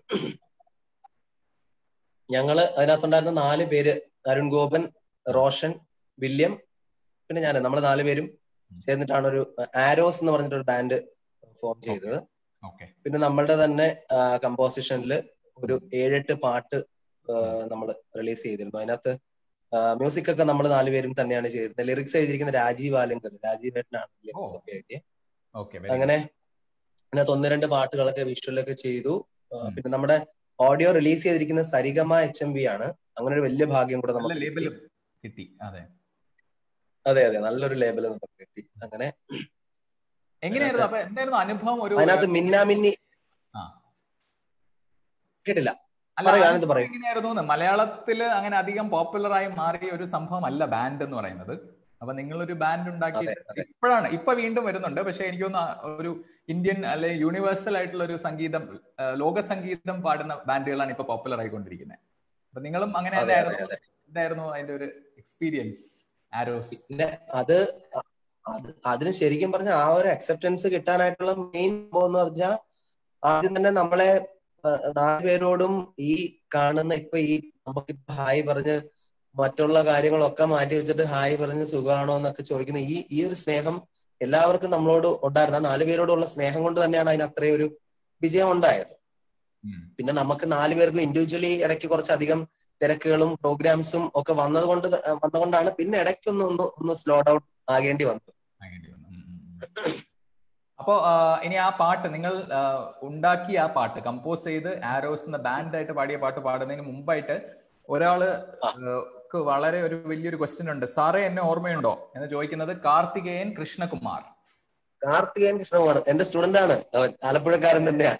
ഞങ്ങള് അതിനകത്തുണ്ടായിരുന്ന നാല് പേര് അരുൺ ഗോപൻ റോഷൻ വില്യം പിന്നെ ഞാൻ നമ്മൾ നാല് പേരും ചേർന്നിട്ടാണ് ഒരു ആരോസ് എന്ന് പറഞ്ഞിട്ട് ഒരു ബാൻഡ് ഫോം ചെയ്തത് ഓക്കെ പിന്നെ നമ്മളുടെ തന്നെ കമ്പോസിഷനിൽ ഒരു ഏഴെട്ട് പാട്ട് നമ്മൾ റിലീസ് ചെയ്തിരുന്നു അതിനകത്ത് മ്യൂസിക് ഒക്കെ നമ്മൾ നാലുപേരും തന്നെയാണ് ചെയ്തിരുന്നത് ലിറിക്സ് എഴുതിയിരിക്കുന്ന രാജീവ് ആലങ്കർ രാജീവ് ഏട്ടനാണ് ലിറിക്സ് ഒക്കെ എഴുതിയത് ഓക്കെ അങ്ങനെ അതിനകത്ത് ഒന്ന് രണ്ട് പാട്ടുകളൊക്കെ വിഷ്വലൊക്കെ ചെയ്തു ആ, ഉം. പിന്നെ നമ്മുടെ ഓഡിയോ റിലീസ് ചെയ്തിരിക്കുന്ന സരിഗമ എച്ച് എം ബി ആണ് അങ്ങനെ ഒരു വലിയ ഭാഗ്യം കൂടെ നല്ല നമുക്ക് കിട്ടി. ലേബലും കിട്ടി അതെ അതെ അതെ നല്ലൊരു ലേബൽ നമുക്ക് കിട്ടി അങ്ങനെ എങ്ങനെയായിരുന്നു അപ്പൊ എന്തായിരുന്നു അനുഭവം ഒരു അതിനകത്ത് മിന്നാമിന്നി ആ. കേട്ടില്ല അല്ല, പറയൂ, അനുഭവം ആനന്ദ് പറയൂ. എങ്ങനെയായിരുന്നു എന്ന്? മലയാളത്തില് അങ്ങനെ അധികം പോപ്പുലർ ആയി മാറിയ ഒരു സംഭവം അല്ല ബാൻഡ് എന്ന് പറയുന്നത് അപ്പൊ നിങ്ങളൊരു ബാൻഡ് ഉണ്ടാക്കിയിട്ട് അതെ, അതെ. ഇപ്പോഴാണ് ഇപ്പൊ വീണ്ടും വരുന്നുണ്ട് പക്ഷെ എനിക്ക് തോന്നുന്നു ഒരു ഇന്ത്യൻ അല്ലെ യൂണിവേഴ്സൽ ആയിട്ടുള്ള ഒരു സംഗീതം ആ, ലോക സംഗീതം പാടുന്ന ബാൻഡുകളാണ് ഇപ്പൊ പോപ്പുലർ ആയിക്കൊണ്ടിരിക്കുന്നത് അപ്പൊ നിങ്ങളും അങ്ങനെ അതെ, തന്നെ അതെ, ആയിരുന്നു അതെ. എന്തായിരുന്നു അതിന്റെ ഒരു എക്സ്പീരിയൻസ് ആരോസ് പിന്നെ അത് അത് അതിന് ശരിക്കും പറഞ്ഞ ആ ഒരു അക്സെപ്റ്റൻസ് കിട്ടാനായിട്ടുള്ള മെയിൻ സംഭവം എന്ന് പറഞ്ഞാൽ ആദ്യം തന്നെ നമ്മളെ ആ, നാല് പേരോടും ഈ കാണുന്ന ഇപ്പൊ ഈ നമുക്ക് ഹായ് പറഞ്ഞ് മറ്റുള്ള കാര്യങ്ങളൊക്കെ മാറ്റി വെച്ചിട്ട് ഹായ് പറഞ്ഞ് സുഖമാണോ എന്നൊക്കെ ചോദിക്കുന്ന ഈ ഈ ഒരു സ്നേഹം എല്ലാവർക്കും നമ്മളോട് ഉണ്ടായിരുന്ന ആ നാല് പേരോടുള്ള സ്നേഹം കൊണ്ട് തന്നെയാണ് അതിന് അത്രയും ഒരു വിജയം ഉണ്ടായത് ഉം. പിന്നെ നമുക്ക് നാല് പേർക്കും ഇൻഡിവിജ്വലി ഇടയ്ക്ക് കുറച്ചധികം തിരക്കുകളും പ്രോഗ്രാംസും ഒക്കെ വന്നതുകൊണ്ട് ത- വന്നതുകൊണ്ടാണ് പിന്നെ ഇടയ്ക്കൊന്ന് ഒന്ന് ഒന്ന് സ്ലോ ഡൗൺ ആകേണ്ടി വന്നത് ആകേണ്ടി വന്നു. ഉം, ഉം, ഉം. അപ്പോ ആ, ഇനി ആ പാട്ട് നിങ്ങൾ ആ, ഉണ്ടാക്കിയ ആ പാട്ട് കമ്പോസ് ചെയ്ത് ആരോസ് എന്ന ബാൻഡായിട്ട് പാടിയ പാട്ട് പാടുന്നതിന് മുമ്പായിട്ട് ഒരാള് ആ. ആ, ക്ക് വളരെ ഒരു വലിയൊരു ക്വസ്റ്റ്യൻ ഉണ്ട് സാറേ എന്നെ ഓർമ്മയുണ്ടോ എന്ന് ചോദിക്കുന്നത് കാർത്തികേയൻ കൃഷ്ണകുമാർ കാർത്തികേയൻ കൃഷ്ണകുമാർ എന്റെ സ്റ്റുഡന്റ് ആണ് അവൻ ആലപ്പുഴക്കാരൻ തന്നെയാ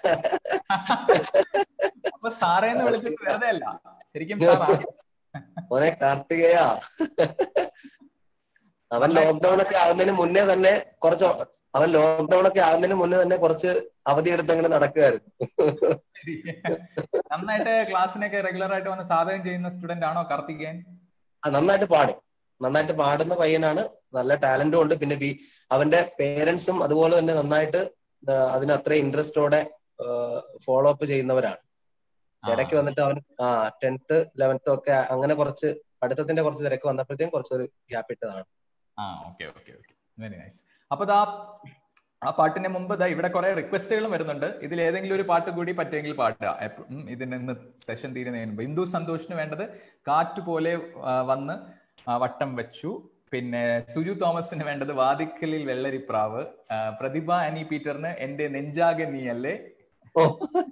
അപ്പൊ സാറേ എന്ന് വിളിച്ചത് വെറുതെ അല്ല ശരിക്കും സാറാണ് മോനെ കാർത്തികേയ അവൻ ലോക്ക്ഡൌൺ ഒക്കെ ആകുന്നതിന് മുന്നേ തന്നെ കുറച്ച് അവൻ ലോക്ക്ഡൌൺ ഒക്കെ ആകുന്നതിന് മുന്നേ തന്നെ കുറച്ച് അവധി എടുത്ത് അങ്ങനെ നടക്കുകയായിരുന്നു ശരി. നന്നായിട്ട് ക്ലാസ്സിനൊക്കെ റെഗുലർ ആയിട്ട് വന്ന് സാധകം ചെയ്യുന്ന സ്റ്റുഡന്റ് ആണോ കാർത്തികേയൻ ആ, നന്നായിട്ട് പാടും നന്നായിട്ട് പാടുന്ന പയ്യനാണ് നല്ല ടാലന്റും ഉണ്ട് പിന്നെ ബി- അവന്റെ പേരൻസും അതുപോലെ തന്നെ നന്നായിട്ട് ആ, അതിന് അത്ര ഇൻട്രസ്റ്റോടെ ഫോളോ അപ്പ് ചെയ്യുന്നവരാണ് ആ. ഇടയ്ക്ക് വന്നിട്ട് അവൻ ആ ടെൻത്ത് ലെവൻത്ത് ഒക്കെ അങ്ങനെ കുറച്ച് പഠിത്തത്തിന്റെ കുറച്ച് തിരക്ക് വന്നപ്പോഴത്തേക്കും കുറച്ചൊരു ഗ്യാപ്പ് ഇട്ടതാണ് ആ okay okay okay very nice അപ്പൊ ദാ ആ പാട്ടിന് മുമ്പ് ദാ ഇവിടെ കുറെ റിക്വസ്റ്റുകളും വരുന്നുണ്ട് ഇതിൽ ഏതെങ്കിലും ഒരു പാട്ട് കൂടി പറ്റുമെങ്കിൽ പാടുക എപ്പ- ഉം, ഇതിന് ഇന്ന് സെഷൻ തീരുന്നതിന് മുമ്പ് ഹിന്ദു സന്തോഷിന് വേണ്ടത് കാറ്റ് പോലെ ആ, വന്ന് ആ, വട്ടം വെച്ചു പിന്നെ സുജു തോമസിന് വേണ്ടത് വാതിക്കലിൽ വെള്ളരിപ്രാവ് ആ, പ്രതിഭ അനി പീറ്ററിന് എന്റെ നെഞ്ചാകെ നീയല്ലേ ഓ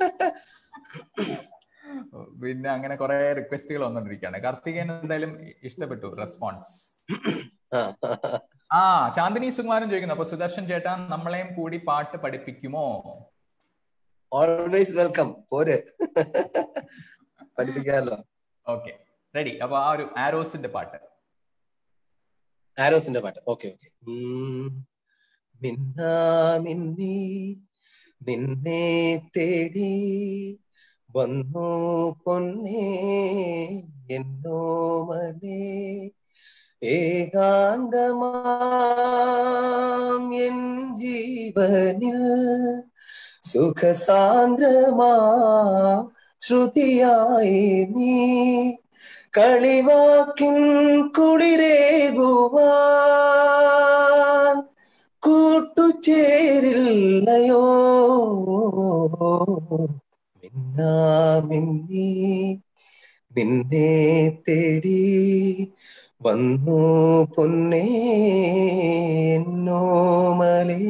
പിന്നെ അങ്ങനെ കുറെ റിക്വസ്റ്റുകൾ വന്നുകൊണ്ടിരിക്കുകയാണ് കാർത്തികേയൻ എന്തായാലും ഇഷ്ടപ്പെട്ടു റെസ്പോൺസ് ആ. ആ ശാന്തിനി സുകുമാരൻ ചോദിക്കുന്നു അപ്പൊ സുദർശൻ ചേട്ടാ നമ്മളെയും കൂടി പാട്ട് പഠിപ്പിക്കുമോ ഓൾവേസ് വെൽക്കം പോര് പഠിപ്പിക്കാമല്ലോ ഓക്കെ റെഡി അപ്പൊ ആ ഒരു ആരോസിന്റെ പാട്ട് ആരോസിന്റെ പാട്ട് ഓക്കെ ഓക്കെ മിന്നാ മിന്നി നിന്നെ തേടി വന്നു പൊന്നേ എന്നോ മലേ ഏകാന്തമാം എൻ ജീവനിൽ സുഖസാന്ദ്രമാ ശ്രുതിയായി നീ കളിവാക്കിൻ കുളിരേകുവാൻ കൂട്ടുചേരില്ലയോ മിന്നാമിന്നി നിന്നെ തേടി വന്നു പൊന്നേ എന്നോമലേ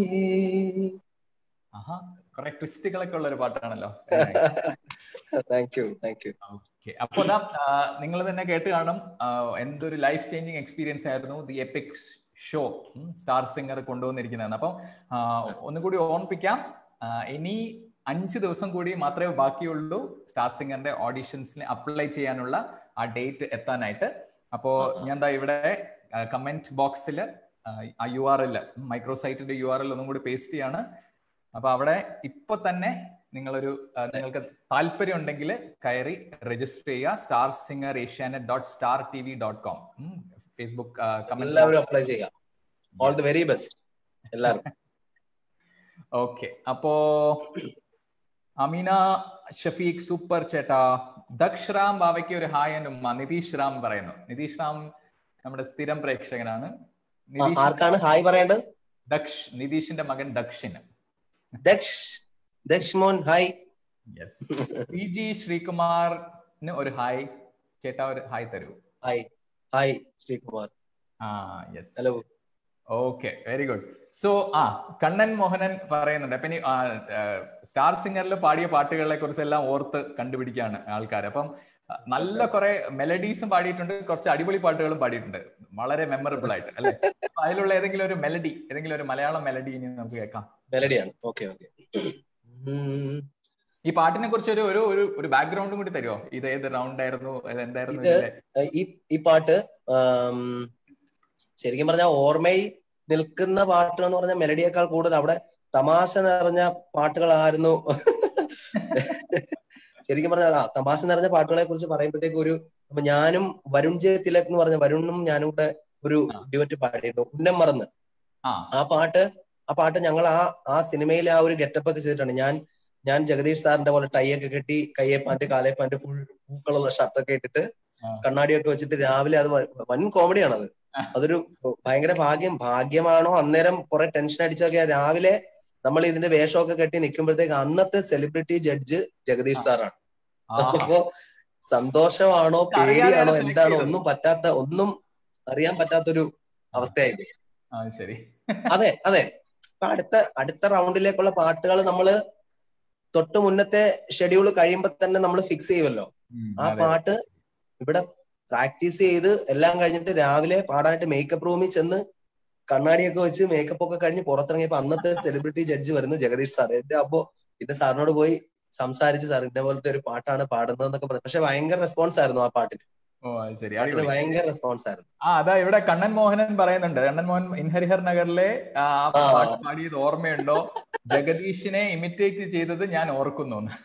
ആഹാ കുറെ ട്വിസ്റ്റുകളൊക്കെ ഉള്ള ഒരു പാട്ടാണല്ലോ thank you thank you okay അപ്പൊ അതാ നിങ്ങൾ തന്നെ കേട്ട് കാണും ആ, എന്തൊരു ലൈഫ് ചേഞ്ചിങ് എക്സ്പീരിയൻസ് ആയിരുന്നു the epic show star singer കൊണ്ടുവന്നിരിക്കുന്നതാണ് അപ്പം ആ, ഒന്നുകൂടി ഓർമ്മിപ്പിക്കാം ആ, ഇനി അഞ്ച് ദിവസം കൂടി മാത്രമേ ബാക്കിയുള്ളൂ സ്റ്റാർ സിംഗറിന്റെ ഓഡിഷൻസിന് അപ്ലൈ ചെയ്യാനുള്ള ആ ഡേറ്റ് എത്താനായിട്ട് അപ്പോ ഞാൻ ദാ ഇവിടെ കമന്റ് ബോക്സിൽ ആ യു ആർ എൽ മൈക്രോസൈറ്റിന്റെ യു ആർ എൽ ഒന്നും കൂടി പേസ്റ്റ് ചെയ്യാണ് അപ്പൊ അവിടെ ഇപ്പൊ തന്നെ നിങ്ങളൊരു ആ, നിങ്ങൾക്ക് താല്പര്യം ഉണ്ടെങ്കിൽ കയറി രജിസ്റ്റർ ചെയ്യുക star singer Asianet dot star T V dot com Facebook എല്ലാവരും അപ്ലൈ ചെയ്യാം ഓൾ ദി വെരി ബെസ്റ്റ് എല്ലാവരും ഓക്കെ അപ്പോ അമീന ഷഫീഖ് സൂപ്പർ ചേട്ടാ ദക്ഷ് റാം ബാവയ്ക്ക് ഒരു ഹായ് ആൻഡ് ഉമ്മ നിതീഷ് റാം പറയുന്നു നിതീഷ് റാം നമ്മുടെ സ്ഥിരം പ്രേക്ഷകനാണ് ആ, നിതീഷ് ആർക്കാണ് ഹായ് പറയേണ്ടത് ദക്ഷ് നിതീഷിന്റെ മകൻ ദക്ഷിന് ദക്ഷ് ദക്ഷ് മോൻ ഹായ് യെസ് പി ജി ശ്രീകുമാറിന് ഒരു ഹായ് ചേട്ടാ ഒരു ഹായ് തരൂ ഹായ് ഹായ് ശ്രീകുമാർ ആ yes hello okay very good so ആ കണ്ണൻ മോഹനൻ പറയുന്നുണ്ട് അപ്പൊ ഇനി ആ, ആ, സ്റ്റാർ സിംഗറിൽ പാടിയ പാട്ടുകളെ കുറിച്ചെല്ലാം ഓർത്ത് കണ്ടുപിടിക്കുകയാണ് ആൾക്കാർ അപ്പം ആ, നല്ല കുറെ മെലഡീസും പാടിയിട്ടുണ്ട് കുറച്ച് അടിപൊളി പാട്ടുകളും പാടിയിട്ടുണ്ട് വളരെ മെമ്മറബിൾ ആയിട്ട് അല്ലെ അപ്പൊ അതിലുള്ള ഏതെങ്കിലും ഒരു മെലഡി ഏതെങ്കിലും ഒരു മലയാളം മെലഡി ഇനി നമുക്ക് കേൾക്കാം മെലഡിയാണ് ഓക്കെ ഓക്കെ ഈ പാട്ടിനെ കുറിച്ച് ഒരു ഒരു ഒരു ഒരു ബാക്ക്ഗ്രൗണ്ടും കൂടി തരുമോ ഇത് ഏത് റൗണ്ട് ആയിരുന്നു ഇത് എന്തായിരുന്നു ഇത് ഇതിന്റെ ഈ ഈ പാട്ട് ആം, ശരിക്കും പറഞ്ഞാൽ ഓർമ്മയിൽ നിൽക്കുന്ന പാട്ട് എന്ന് പറഞ്ഞാൽ മെലഡിയേക്കാൾ കൂടുതൽ അവിടെ തമാശ നിറഞ്ഞ പാട്ടുകളായിരുന്നു ശരിക്കും പറഞ്ഞാൽ ആ തമാശ നിറഞ്ഞ പാട്ടുകളെ കുറിച്ച് പറയുമ്പോഴത്തേക്ക് ഒരു അപ്പൊ ഞാനും വരുൺ ജെ തിലക് എന്ന് പറഞ്ഞ വരുണും ഞാനും കൂടെ ഒരു ആ. ഡിവറ്റ് പാടിയിരുന്നു ഉന്നം മറന്ന് ആ ആ പാട്ട് ആ പാട്ട് ഞങ്ങൾ ആ ആ സിനിമയിൽ ആ ഒരു ഗെറ്റപ്പ് ഒക്കെ ചെയ്തിട്ടുണ്ട് ഞാൻ ഞാൻ ജഗദീഷ് സാറിന്റെ പോലെ ടൈ ഒക്കെ കെട്ടി കയ്യെ പാന്റ് കാലേ പാന്റ് ഫുൾ പൂക്കളുള്ള ഷർട്ടൊക്കെ ഇട്ടിട്ട് കണ്ണാടിയൊക്കെ വെച്ചിട്ട് രാവിലെ അത് വ- വൻ കോമഡിയാണ് അത് അതൊരു ഭയങ്കര ഭാഗ്യം ഭാഗ്യമാണോ അന്നേരം കുറെ ടെൻഷൻ അടിച്ചൊക്കെ രാവിലെ നമ്മൾ ഇതിന്റെ വേഷമൊക്കെ കെട്ടി നിൽക്കുമ്പോഴത്തേക്ക് അന്നത്തെ സെലിബ്രിറ്റി ജഡ്ജ് ജഗദീഷ് സാറാണ് അപ്പോ സന്തോഷമാണോ പേടിയാണോ select എന്താണോ ചെയ്തത്. ഒന്നും പറ്റാത്ത ഒന്നും അറിയാൻ പറ്റാത്തൊരു അവസ്ഥയായി ആ ശരി അതെ അതെ അപ്പൊ അടുത്ത അടുത്ത റൗണ്ടിലേക്കുള്ള പാട്ടുകൾ നമ്മള് തൊട്ട് മുന്നത്തെ ഷെഡ്യൂൾ കഴിയുമ്പോ തന്നെ നമ്മൾ ഫിക്സ് ചെയ്യുമല്ലോ ഉം, ആ അതെ. പാട്ട് ഇവിടെ പ്രാക്ടീസ് ചെയ്ത് എല്ലാം കഴിഞ്ഞിട്ട് രാവിലെ പാടാനായിട്ട് മേക്കപ്പ് റൂമിൽ ചെന്ന് കണ്ണാടിയൊക്കെ വെച്ച് മേക്കപ്പ് ഒക്കെ കഴിഞ്ഞ് പുറത്തിറങ്ങിയപ്പോ അന്നത്തെ സെലിബ്രിറ്റി ജഡ്ജ് വരുന്നത് ജഗദീഷ് സാർ എന്റെ അപ്പോ ഇത് സാറിനോട് പോയി സംസാരിച്ച് സാർ ഇന്ന പോലത്തെ ഒരു പാട്ടാണ് പാടുന്നതെന്നൊക്കെ പറഞ്ഞു പക്ഷെ ഭയങ്കര റെസ്പോൺസ് ആയിരുന്നു ആ പാട്ടിന് ഓ അത് ശരി പാട്ടിന് അടിപൊളി ഭയങ്കര റെസ്പോൺസ് ആയിരുന്നു ആ അതാ ഇവിടെ കണ്ണൻ മോഹനൻ പറയുന്നുണ്ട് കണ്ണൻ മോഹൻ ഇൻഹരിഹർ നഗറിലെ ആ ആ. പാട്ട് പാടിയത് ഓർമ്മയുണ്ടോ ജഗദീഷിനെ ഇമിറ്റേറ്റ് ചെയ്തത് ഞാൻ ഓർക്കുന്നു എന്ന്.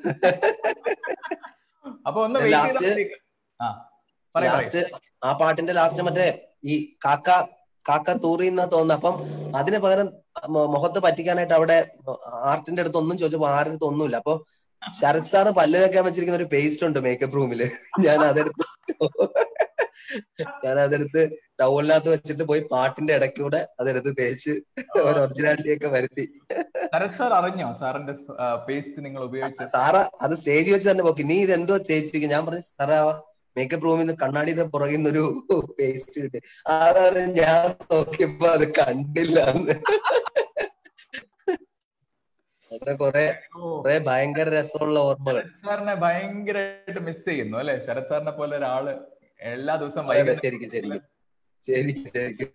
അപ്പൊ ഒന്ന് വെയിറ്റ് Last- ചെയ്ത ആ പറയാം ലാസ്റ്റ് ആ പാട്ടിന്റെ ലാസ്റ്റ് മറ്റേ ഈ കാക്ക കാക്ക തൂറി എന്നാ തോന്നുന്നത് അപ്പം അതിന് പകരം മൊ- മുഖത്ത് പറ്റിക്കാനായിട്ട് അവിടെ ആർട്ടിന്റെ അടുത്ത് ഒന്നും ചോദിച്ചപ്പോ ആരുടെ അടുത്ത് ഒന്നുമില്ല അപ്പൊ ശരത് സാറ് പല്ല് തേക്കാൻ വെച്ചിരിക്കുന്ന ഒരു പേസ്റ്റ് ഉണ്ട് മേക്കപ്പ് റൂമില് ഞാൻ അതെടുത്ത് ഞാൻ അതെടുത്ത് ടൗലിനകത്ത് വെച്ചിട്ട് പോയി പാട്ടിന്റെ ഇടയ്ക്കൂടെ അതെടുത്ത് തേച്ച് ഒരു ഒറിജിനാലിറ്റി ഒക്കെ വരുത്തി ശരത് സാർ അറിഞ്ഞോ സാറിന്റെ പേസ്റ്റ് നിങ്ങൾ ഉപയോഗിച്ച സാറ അത് സ്റ്റേജിൽ വെച്ച് തന്നെ നോക്കി നീ ഇത് എന്തോ തേച്ചിരിക്കും ഞാൻ പറഞ്ഞു സാറാ മേക്കപ്പ് റൂമിൽ നിന്ന് കണ്ണാടിയുടെ പുറകിൽ നിന്ന് ഒരു പേസ്റ്റ് കിട്ടി അതാണ് ഞാൻ നോക്കിയപ്പോ അത് കണ്ടില്ല എന്ന് അതൊക്കെ കൊറേ കൊറേ ഭയങ്കര രസമുള്ള ഓർമ്മകൾ ശരത് സാറിനെ ഭയങ്കരമായിട്ട് മിസ് ചെയ്യുന്നു അല്ലെ ശരത് സാറിനെ പോലെ ഒരാള് എല്ലാ ദിവസവും അതെ, വൈകുന്നേരം ശരിക്കും ശരിക്കും ശരിക്കും ശരിക്കും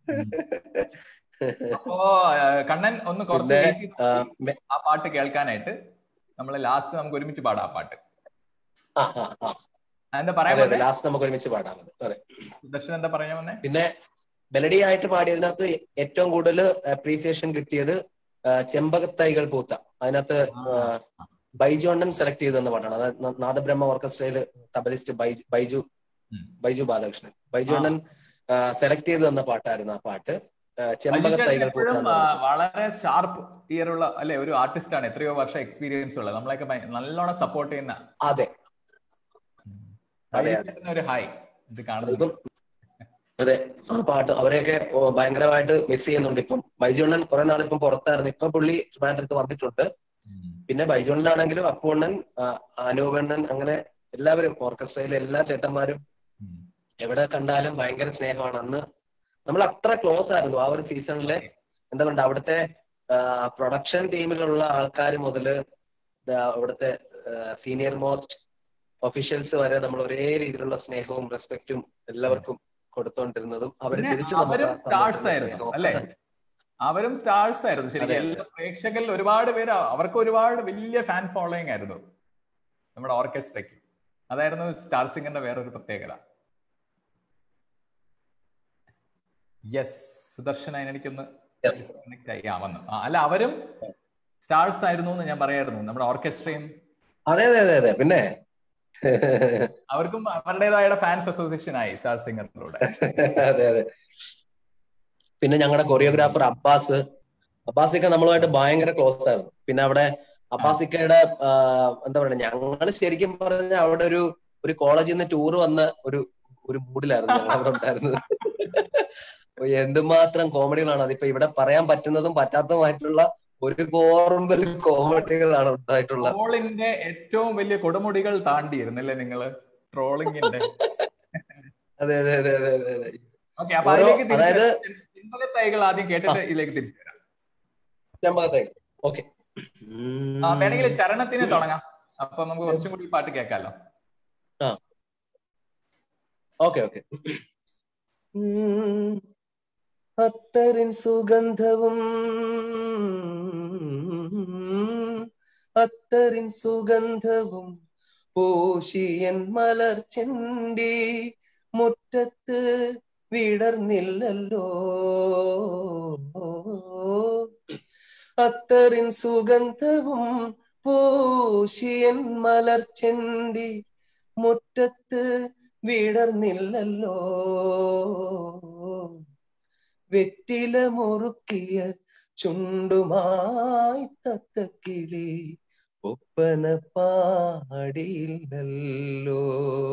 അപ്പോ ആ, കണ്ണൻ ഒന്ന് കുറച്ച് പിന്നെ, wait ചെയ്ത് ആ, മെ- ആ പാട്ട് കേൾക്കാനായിട്ട് നമ്മൾ ലാസ്റ്റ് നമുക്ക് ഒരുമിച്ച് പാടാം ആ പാട്ട് ആ, ആ, ആ. എന്താ പറയാൻ അതെ അതെ വന്നേ ലാസ്റ്റ് നമുക്ക് ഒരുമിച്ച് പാടാം അത്. അതെ സുദർശൻ എന്താ പറയാൻ വന്നേ പിന്നെ മെലഡി ആയിട്ട് പാടിയതിനകത്ത് ഏറ്റവും കൂടുതൽ അപ്രീസിയേഷൻ കിട്ടിയത് ആ, ചെമ്പകത്തൈകൾ പൂത്ത അതിനകത്ത് ആ, ബൈജു അണ്ണൻ സെലക്ട് ചെയ്തു തന്ന പാട്ടാണ് അതായത് ന- നാദബ്രഹ്മ ഓർക്കസ്ട്രയില് തബലിസ്റ്റ് ബൈജു ബൈജു ഉം. ബൈജു ബാലകൃഷ്ണൻ ബൈജു ആ. അണ്ണൻ സെലക്ട് ചെയ്തു തന്ന പാട്ടായിരുന്നു ആ പാട്ട് ആ, ചെമ്പകത്തൈകൾ പൂത്ത എപ്പോഴും എന്ന് ആ, പറഞ്ഞ വളരെ ഷാർപ്പ് ഇയർ ഉള്ള അല്ലെ ഒരു ആർട്ടിസ്റ്റ് ആണ് എത്രയോ വർഷം എക്സ്പീരിയൻസ് ഉള്ളത് നമ്മളെയൊക്കെ ഭയ- നല്ലോണം സപ്പോർട്ട് ചെയ്യുന്ന അതെ അതെ, ബൈജു ചേട്ടന് ഒരു ഹായ് ഇത് കാണുന്നു ഇപ്പം അതെ ആ പാട്ട് അവരെയൊക്കെ ഓ, ഭയങ്കരമായിട്ട് മിസ് ചെയ്യുന്നുണ്ട് ഇപ്പം ബൈജു അണ്ണൻ കുറെ നാൾ ഇപ്പം പുറത്തായിരുന്നു ഇപ്പൊ പുള്ളി ട്രിവാൻഡ്രത്ത് അടുത്ത് വന്നിട്ടുണ്ട് പിന്നെ ബൈജുണ്ണനാണെങ്കിലും അപ്പുണ്ണൻ ആ, അനൂപണ്ണൻ അങ്ങനെ എല്ലാവരും ഓർക്കസ്ട്രയിലെ എല്ലാ ചേട്ടന്മാരും എവിടെ കണ്ടാലും ഭയങ്കര സ്നേഹമാണ് അന്ന് നമ്മൾ അത്ര ക്ലോസ് ആയിരുന്നു ആ ഒരു സീസണിലെ എന്താ പറയുക അവിടുത്തെ പ്രൊഡക്ഷൻ ടീമിലുള്ള ആൾക്കാർ മുതല് ദാ അവിടുത്തെ സീനിയർ മോസ്റ്റ് ഒഫീഷ്യൽസ് വരെ നമ്മൾ ഒരേ രീതിയിലുള്ള സ്നേഹവും റെസ്പെക്റ്റും എല്ലാവർക്കും കൊടുത്തോണ്ടിരുന്നതും അവർ പിന്നെ തിരിച്ചു നമുക്ക് അവരും ആ സമയത്ത് സ്റ്റാർസ് ആയിരുന്നു സ്നേഹവും അല്ലെ അവരും സ്റ്റാർസ് ആയിരുന്നു ശരിക്കും അതെ. എല്ലാ പ്രേക്ഷകരിൽ ഒരുപാട് പേര് അവർക്ക് ഒരുപാട് വലിയ ഫാൻ ഫോളോയിങ് ആയിരുന്നു നമ്മുടെ ഓർക്കസ്ട്രയ്ക്ക് അതായിരുന്നു സ്റ്റാർ സിംഗറിന്റെ വേറൊരു പ്രത്യേകത യെസ് സുദർശൻ അതിനെനിക്കൊന്ന് Yes. കണക്ട് ആയി ആ വന്നു ആ, അല്ല അവരും സ്റ്റാർസ് ആയിരുന്നു എന്ന് ഞാൻ പറയായിരുന്നു നമ്മുടെ ഓർക്കസ്ട്രയും അതെ അതെ അതെ അതെ പിന്നെ അവർക്കും അവരുടേതായ ഫാൻസ് അസോസിയേഷൻ ആയി സ്റ്റാർ സിംഗറിലൂടെ അതെ അതെ പിന്നെ ഞങ്ങളുടെ കൊറിയോഗ്രാഫർ അബ്ബാസ് അബ്ബാസിക്ക നമ്മളുമായിട്ട് ഭയങ്കര ക്ലോസ് ആയിരുന്നു പിന്നെ അവിടെ അബ്ബാസിക്കയുടെ ആ, എന്താ പറയുക ഞങ്ങൾ ശരിക്കും പറഞ്ഞ അവിടെ ഒരു ഒരു കോളേജിൽ നിന്ന് ടൂർ വന്ന ഒരു ഒരു മൂഡിലായിരുന്നു ഞങ്ങൾ അവിടെ ഉണ്ടായിരുന്നത് അപ്പൊ എന്തുമാത്രം കോമഡികളാണ് അതിപ്പോ ഇവിടെ പറയാൻ പറ്റുന്നതും പറ്റാത്തതുമായിട്ടുള്ള ഒരു കോർമ്പൽ കോമഡികളാണ് ഉണ്ടായിട്ടുള്ളത് ട്രോളിന്റെ ഏറ്റവും വലിയ കൊടുമുടികൾ താണ്ടിയിരുന്നല്ലേ നിങ്ങള് ട്രോളിങ്ങിന്റെ അതെ അതെ അതെ അതെ അതെ അതെ ഓക്കെ അപ്പൊ ഓരോ- അതിലേക്ക് തിരിച്ച് അതായത് ചിന്തക തൈകൾ ആദ്യം കേട്ടിട്ട് ഇതിലേക്ക് തിരിച്ചു വരാം ചെമ്പകത്തേക്ക് ഓക്കെ ആ, വേണമെങ്കിൽ ചരണത്തിന് തുടങ്ങാം അപ്പൊ നമുക്ക് കുറച്ചും കൂടി ഈ പാട്ട് കേൾക്കാലോ ഓക്കെ ഓക്കെ അത്തറിൻ സുഗന്ധവും അത്തറിൻ സുഗന്ധവും പോഷിയൻ മലർ ചെണ്ടി മുറ്റത്ത് വിടർന്നില്ലല്ലോ അത്തറിൻ സുഗന്ധവും പോഷിയൻ മലർ ചെണ്ടി മുറ്റത്ത് വിടർന്നില്ലല്ലോ വെറ്റില മുറുക്കിയ ചുണ്ടുമായി തത്തക്കിളി ഒപ്പന പാടിയില്ലല്ലോ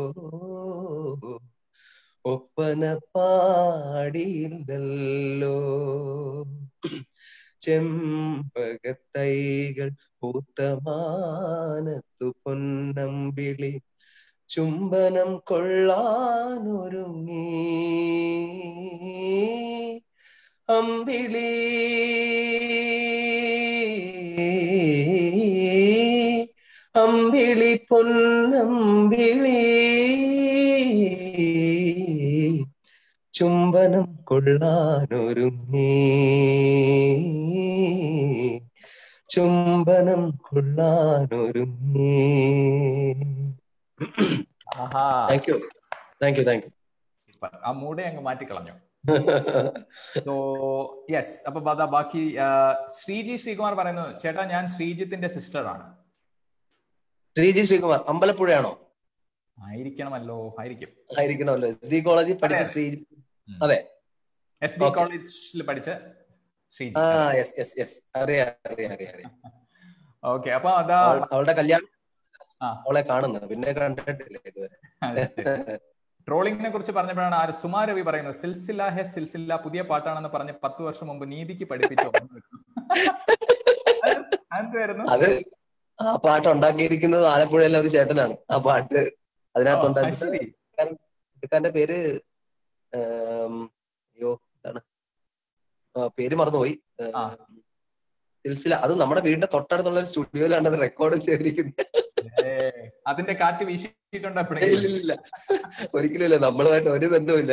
ഒപ്പന പാടിയില്ലല്ലോ ചെമ്പകത്തൈകൾ പൂത്തമാനത്തു പൊന്നമ്പിളി ചുംബനം കൊള്ളാനൊരുങ്ങി അമ്പിളി അമ്പിളി പൊന്നമ്പിളി ചുംബനം കൊള്ളാനൊരുങ്ങി ചുംബനം കൊള്ളാനൊരുങ്ങി ആഹാ thank you thank you thank you ആ മൂടെ അങ്ങ് മാറ്റിക്കളഞ്ഞു സോ യെസ് അപ്പൊ അതാ ബാക്കി ആ, ശ്രീജി ശ്രീകുമാർ പറയുന്നു ചേട്ടാ ഞാൻ ശ്രീജിത്തിന്റെ സിസ്റ്റർ ആണ് ശ്രീജി ശ്രീകുമാർ അമ്പലപ്പുഴയാണോ ആയിരിക്കണമല്ലോ ആയിരിക്കും ആയിരിക്കണമല്ലോ എസ് ഡി കോളേജിൽ പഠിച്ച അതെ. ശ്രീജി ഉം. അതെ എസ് ഡി Okay. കോളേജിൽ പഠിച്ച ശ്രീജി ആ യെസ് യെസ് യെസ് അറിയാം അറിയാം അറിയാം അറിയാം ഓക്കെ അപ്പൊ അതാ അവൾ- അവളുടെ കല്യാണം ആ. അവളെ കാണുന്നത് പിന്നെ കണ്ടിട്ടില്ല ഇതുവരെ ട്രോളിങ്ങിനെ കുറിച്ച് പറഞ്ഞപ്പോഴാണ് ആ സുമാ രവി പറയുന്നത് സിൽസില ഹെ സിൽസില പുതിയ പാട്ടാണെന്ന് പറഞ്ഞ് പത്ത് വർഷം മുമ്പ് നീതിക്ക് പഠിപ്പിച്ചു എന്തായിരുന്നു അത് ആ പാട്ട് ഉണ്ടാക്കിയിരിക്കുന്നത് ആലപ്പുഴയിലെ ഒരു ചേട്ടനാണ് ആ പാട്ട് അതിനകത്ത് ഓ, ഉണ്ടാക്കി ശരി പുള്ളിക്കാരന്റെ പേര് ഏം, അയ്യോ എന്താണ് ആ, പേര് മറന്നുപോയി ഏം, ആ. സിൽസില അത് നമ്മുടെ വീടിന്റെ തൊട്ടടുത്തുള്ള ഒരു സ്റ്റുഡിയോയിലാണ് അത് റെക്കോർഡ് ചെയ്തിരിക്കുന്നത് ഏ, അതിന്റെ കാറ്റ് വീശിയിട്ടുണ്ടോ ഇല്ല, എപ്പോഴെങ്കിലും ഇല്ല, ഇല്ല. ഒരിക്കലും ഇല്ല നമ്മളുമായിട്ട് ഒരു ബന്ധവുമില്ല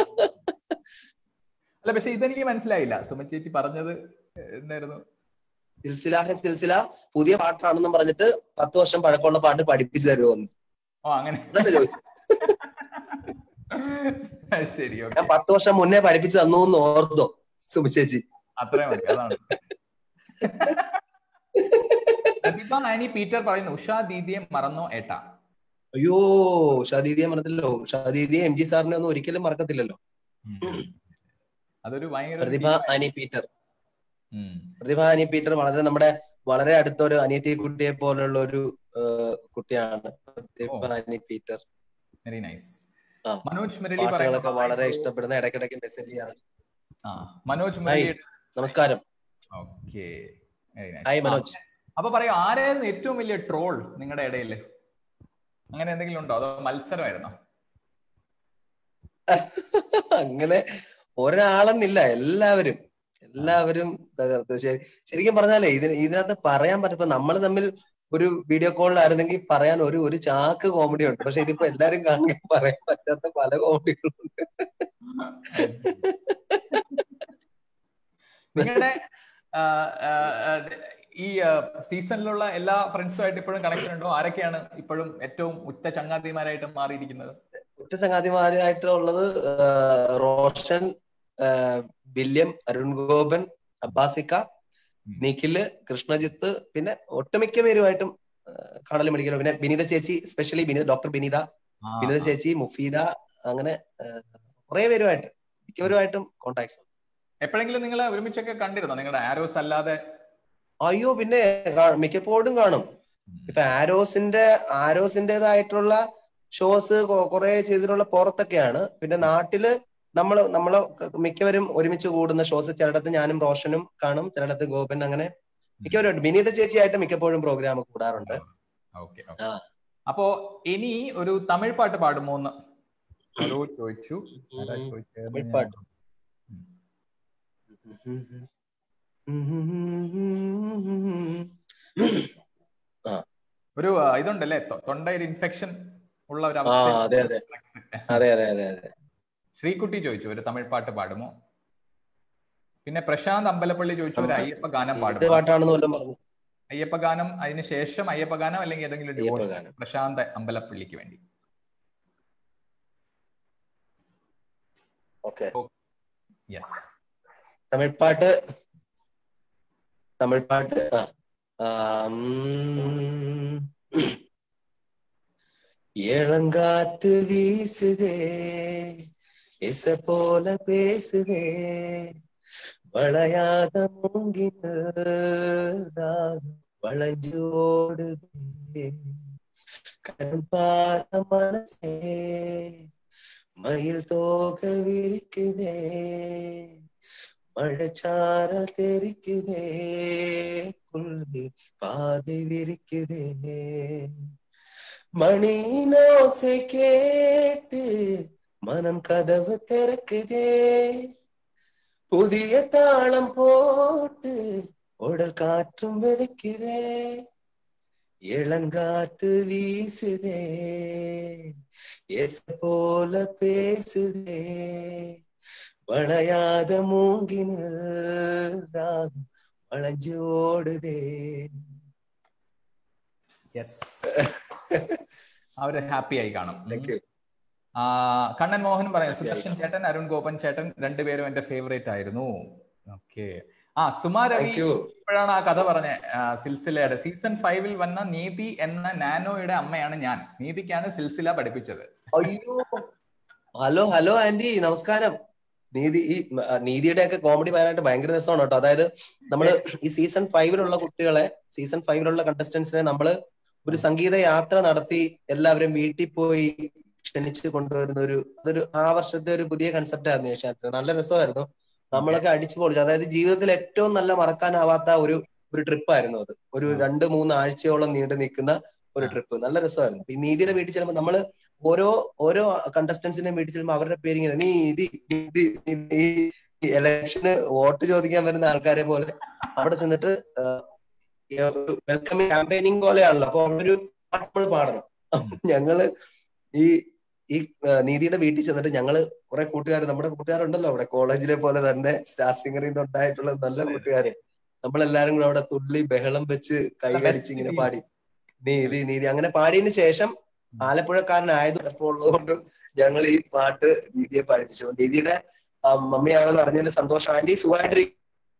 അല്ല പക്ഷെ ഇതെനിക്ക് മനസ്സിലായില്ല സുമ ചേച്ചി പറഞ്ഞത് എന്തായിരുന്നു സിൽസില ഹെ സിൽസില പുതിയ പാട്ടാണെന്നും പറഞ്ഞിട്ട് പത്ത് വർഷം പഴക്കമുള്ള പാട്ട് പഠിപ്പിച്ചു തരുമെന്ന് ഓ അങ്ങനെ അതല്ലേ ചോദിച്ചു ശരി ഞാൻ ഓക്കെ പത്ത് വർഷം മുന്നേ പഠിപ്പിച്ചു തന്നു എന്ന് ഓർത്തോ സുമി ചേച്ചി അത്രയും മതി അതാണ് പ്രതിഭ ആനി പീറ്റർ പറയുന്നു ഉഷ ദീദിയെ മറന്നോ ഏട്ടാ അയ്യോ ഷാദീദിയെ മറന്നില്ലല്ലോ ഷാദീദിയെ എം ജി സാറിനെ ഒന്നും ഒരിക്കലും മറക്കത്തില്ലല്ലോ അതൊരു ഭയങ്കര പ്രതിഭ അനി പീറ്റർ ഉം. പ്രതിഭ അനി പീറ്റർ വളരെ നമ്മുടെ വളരെ അടുത്തൊരു അനിയത്തി കുട്ടിയെ പോലുള്ള ഒരു ആ, കുട്ടിയാണ് പ്രതിഭ ഓ. അനി പീറ്റർ വെരി നൈസ് ആ. മനോജ് മുരളി പാട്ടുകളൊക്കെ പറയുന്നു വളരെ ഇഷ്ടപ്പെടുന്ന ഇടയ്ക്കിടയ്ക്ക് മെസ്സേജ് ചെയ്യാറ് ആ മനോജ് മുരളി നമസ്കാരം ഓക്കെ ഹായ് മനോജ് അപ്പൊ പറയൂ ആരായിരുന്നു ഏറ്റവും വലിയ ട്രോൾ നിങ്ങളുടെ ഇടയിൽ അങ്ങനെ എന്തെങ്കിലും ഉണ്ടോ അതോ മത്സരമായിരുന്നോ അങ്ങനെ ഒരാളെന്നില്ല എല്ലാവരും എല്ലാവരും തകർത്ത് ശരി- ശരിക്കും പറഞ്ഞാലേ ഇതിന് ഇതിനകത്ത് പറയാൻ പറ്റപ്പോ നമ്മൾ തമ്മിൽ ഒരു വീഡിയോ കോളിലായിരുന്നെങ്കിൽ പറയാൻ ഒരു ഒരു ചാക്ക് കോമഡി ഉണ്ട് പക്ഷെ ഇതിപ്പോ എല്ലാരും കാണുക പറയാൻ പറ്റാത്ത പല കോമഡികളുണ്ട് നിങ്ങളുടെ ആ, ആ, ആ, ഈ സീസണിലുള്ള എല്ലാ ഫ്രണ്ട്സുമായിട്ട് ഇപ്പോഴും കണക്ഷൻ ഉണ്ടോ ആരൊക്കെയാണ് ഇപ്പോഴും ഏറ്റവും ഉറ്റ ചങ്ങാതിമാരായിട്ട് മാറിയിരിക്കുന്നത് ഒറ്റ ചങ്ങാതിമാരായിട്ടുള്ളത് ആ, റോഷൻ ആ, വില്യം അരുൺ ഗോപൻ അബ്ബാസിക്ക ഉം. നിഖില് കൃഷ്ണജിത്ത് പിന്നെ ഒട്ടുമിക്ക പേരുമായിട്ടും ആ, കാണലും പഠിക്കലും പിന്നെ ബിനിത ചേച്ചി സ്പെഷ്യലി ബിനിത ഡോക്ടർ ബിനിത ആ, ബിനിത ചേച്ചി മുഫീദ അങ്ങനെ കുറെ പേരുമായിട്ട് മിക്കവരുമായിട്ടും കോണ്ടാക്ട്സ് എപ്പോഴെങ്കിലും നിങ്ങൾ ഒരുമിച്ചൊക്കെ കണ്ടിരുന്നോ നിങ്ങളുടെ ആരോസ് അല്ലാതെ അയ്യോ പിന്നെ കാ- മിക്കപ്പോഴും കാണും ഇപ്പൊ ആരോസിന്റെ ആരോസിന്റേതായിട്ടുള്ള ഷോസ് കുറെ ചെയ്തിട്ടുള്ള പുറത്തൊക്കെയാണ് പിന്നെ നാട്ടില് നമ്മള് നമ്മള് മിക്കവരും ഒരുമിച്ച് കൂടുന്ന ഷോസ് ചിലയിടത്ത് ഞാനും റോഷനും കാണും ചിലയിടത്ത് ഗോപൻ അങ്ങനെ മിക്കവരും വിനീത ചേച്ചിയായിട്ട് മിക്കപ്പോഴും പ്രോഗ്രാം കൂടാറുണ്ട് ഓക്കെ ആ. അപ്പോ ഇനി ഒരു തമിഴ് പാട്ട് പാടുമോന്ന് ആരോ ചോദിച്ചു ആരാ ചോദിച്ചത് തമിഴ് പാട്ട്. ഒരു ആ, ഇതുണ്ടല്ലേ തൊ- തൊണ്ടയിൽ ഇൻഫെക്ഷൻ ഉള്ള ഒരു ആ അവസ്ഥ അതെ അതെ അതെ അതെ അതെ അതെ ശ്രീകുട്ടി ചോദിച്ചു ഒരു തമിഴ് പാട്ട് പാടുമോ പിന്നെ പ്രശാന്ത് അമ്പലപ്പള്ളി ചോദിച്ചു ഒരു അയ്യപ്പ ഗാനം ഏത് പാടുമോ പാട്ടാണെന്ന് വല്ലതും പറഞ്ഞു അയ്യപ്പ ഗാനം അതിന് ശേഷം അയ്യപ്പ ഗാനം അല്ലെങ്കിൽ ഏതെങ്കിലും അയ്യപ്പ ഡിവോഷൻ ഗാനം. പ്രശാന്ത് അമ്പലപ്പള്ളിക്ക് വേണ്ടി ഓക്കെ യെസ് തമിഴ് പാട്ട് തമിഴ് പാട്ട് ആ ആം. இளங்காத்து வீசுதே இச போல பேசுதே வளையாத மூங்கில் வளைஞ்சோடுதே கண்பார மனசே மயில் தோக விரிக்குதே மழைச்சாரல் தெரிக்குதே புள்ளி பாதை விரிக்குதே மணினோசை கேட்டு மனம் கதவு திறக்குதே புதிய தாளம் போட்டு உடல் காற்றும் வெதுக்குதே இளங்காத்து வீசுதே எஸ் போல பேசுதே வளையாத மூங்கினில் ராகம் வளைஞ்சு ஓடுதே യെസ് അവര് ഹാപ്പി ആയി കാണും Thank you. ആ, കണ്ണൻ മോഹൻ പറയാം Happy സുദർശൻ ആയിക്കോട്ടെ. ചേട്ടൻ അരുൺ ഗോപൻ ചേട്ടൻ രണ്ടുപേരും എന്റെ ഫേവറേറ്റ് ആയിരുന്നു ഓക്കെ ആ സുമാ രവി Thank you. ഇപ്പോഴാണ് ആ കഥ പറഞ്ഞ സിൽസിലയുടെ സീസൺ ഫൈവിൽ വന്ന നീതി എന്ന നാനോയുടെ അമ്മയാണ് ഞാൻ നീതിക്കാണ് സിൽസില പഠിപ്പിച്ചത് അയ്യോ ഹലോ ഹലോ ആന്റി നമസ്കാരം നീതി ഈ ആ, നീതിയുടെ ഒക്കെ കോമഡി പറയാനായിട്ട് ഭയങ്കര രസമാണ് കേട്ടോ അതായത് നമ്മള് ഈ സീസൺ ഫൈവിലുള്ള കുട്ടികളെ സീസൺ ഫൈവിലുള്ള കണ്ടസ്റ്റൻസിനെ നമ്മള് ഒരു സംഗീത യാത്ര നടത്തി എല്ലാവരും വീട്ടിൽ പോയി ക്ഷണിച്ച് കൊണ്ടുവരുന്ന ഒരു അതൊരു ആ വർഷത്തെ ഒരു പുതിയ കൺസെപ്റ്റ് ആയിരുന്നു ഏഷ്യാനെറ്റ് നല്ല രസമായിരുന്നു നമ്മളൊക്കെ അടിച്ചു പൊളിച്ചു അതായത് ജീവിതത്തിൽ ഏറ്റവും നല്ല മറക്കാനാവാത്ത ഒരു ഒരു ട്രിപ്പ് ആയിരുന്നു അത് ഒരു ആ. രണ്ട് മൂന്ന് ആഴ്ചയോളം നീണ്ടു നിൽക്കുന്ന ഒരു ആ. ട്രിപ്പ് നല്ല രസമായിരുന്നു ഈ നീതിയുടെ വീട്ടിൽ ചെല്ലുമ്പോൾ നമ്മള് ഓരോ ഓരോ കണ്ടസ്റ്റൻസിനെയും വീട്ടിൽ ചെല്ലുമ്പോൾ അവരുടെ പേര് ഇങ്ങനെ നീതി നീതി നീതി ഈ ഇലക്ഷന് വോട്ട് ചോദിക്കാൻ വരുന്ന ആൾക്കാരെ പോലെ അവിടെ ചെന്നിട്ട് വെൽക്കമിങ് ക്യാമ്പയിനിങ് പോലെയാണല്ലോ അപ്പൊ അവിടെ ഒരു പാട്ട് നമ്മൾ പാടണം അപ്പൊ ഞങ്ങള് ഈ ഈ ആ, നീതിയുടെ വീട്ടിൽ ചെന്നിട്ട് ഞങ്ങള് കുറെ കൂട്ടുകാർ നമ്മുടെ കൂട്ടുകാരുണ്ടല്ലോ അവിടെ കോളേജിലെ പോലെ തന്നെ സ്റ്റാർ സിംഗറിൽ നിന്ന് ഉണ്ടായിട്ടുള്ള നല്ല കൂട്ടുകാര് നമ്മളെല്ലാരും കൂടെ അവിടെ തുള്ളി ബഹളം വെച്ച് കൈകടിച്ച് ഇങ്ങനെ പാടി നീതി നീതി അങ്ങനെ പാടിയതിന് ശേഷം ആലപ്പുഴക്കാരനായത് ഉള്ളതുകൊണ്ട് ഞങ്ങൾ ഈ പാട്ട് നീതിയെ പഠിപ്പിച്ചു നീതിയുടെ ആ, മമ്മിയാണെന്ന് അറിഞ്ഞതിന് സന്തോഷം ആന്റി സുഖമായിട്ടിരിക്കും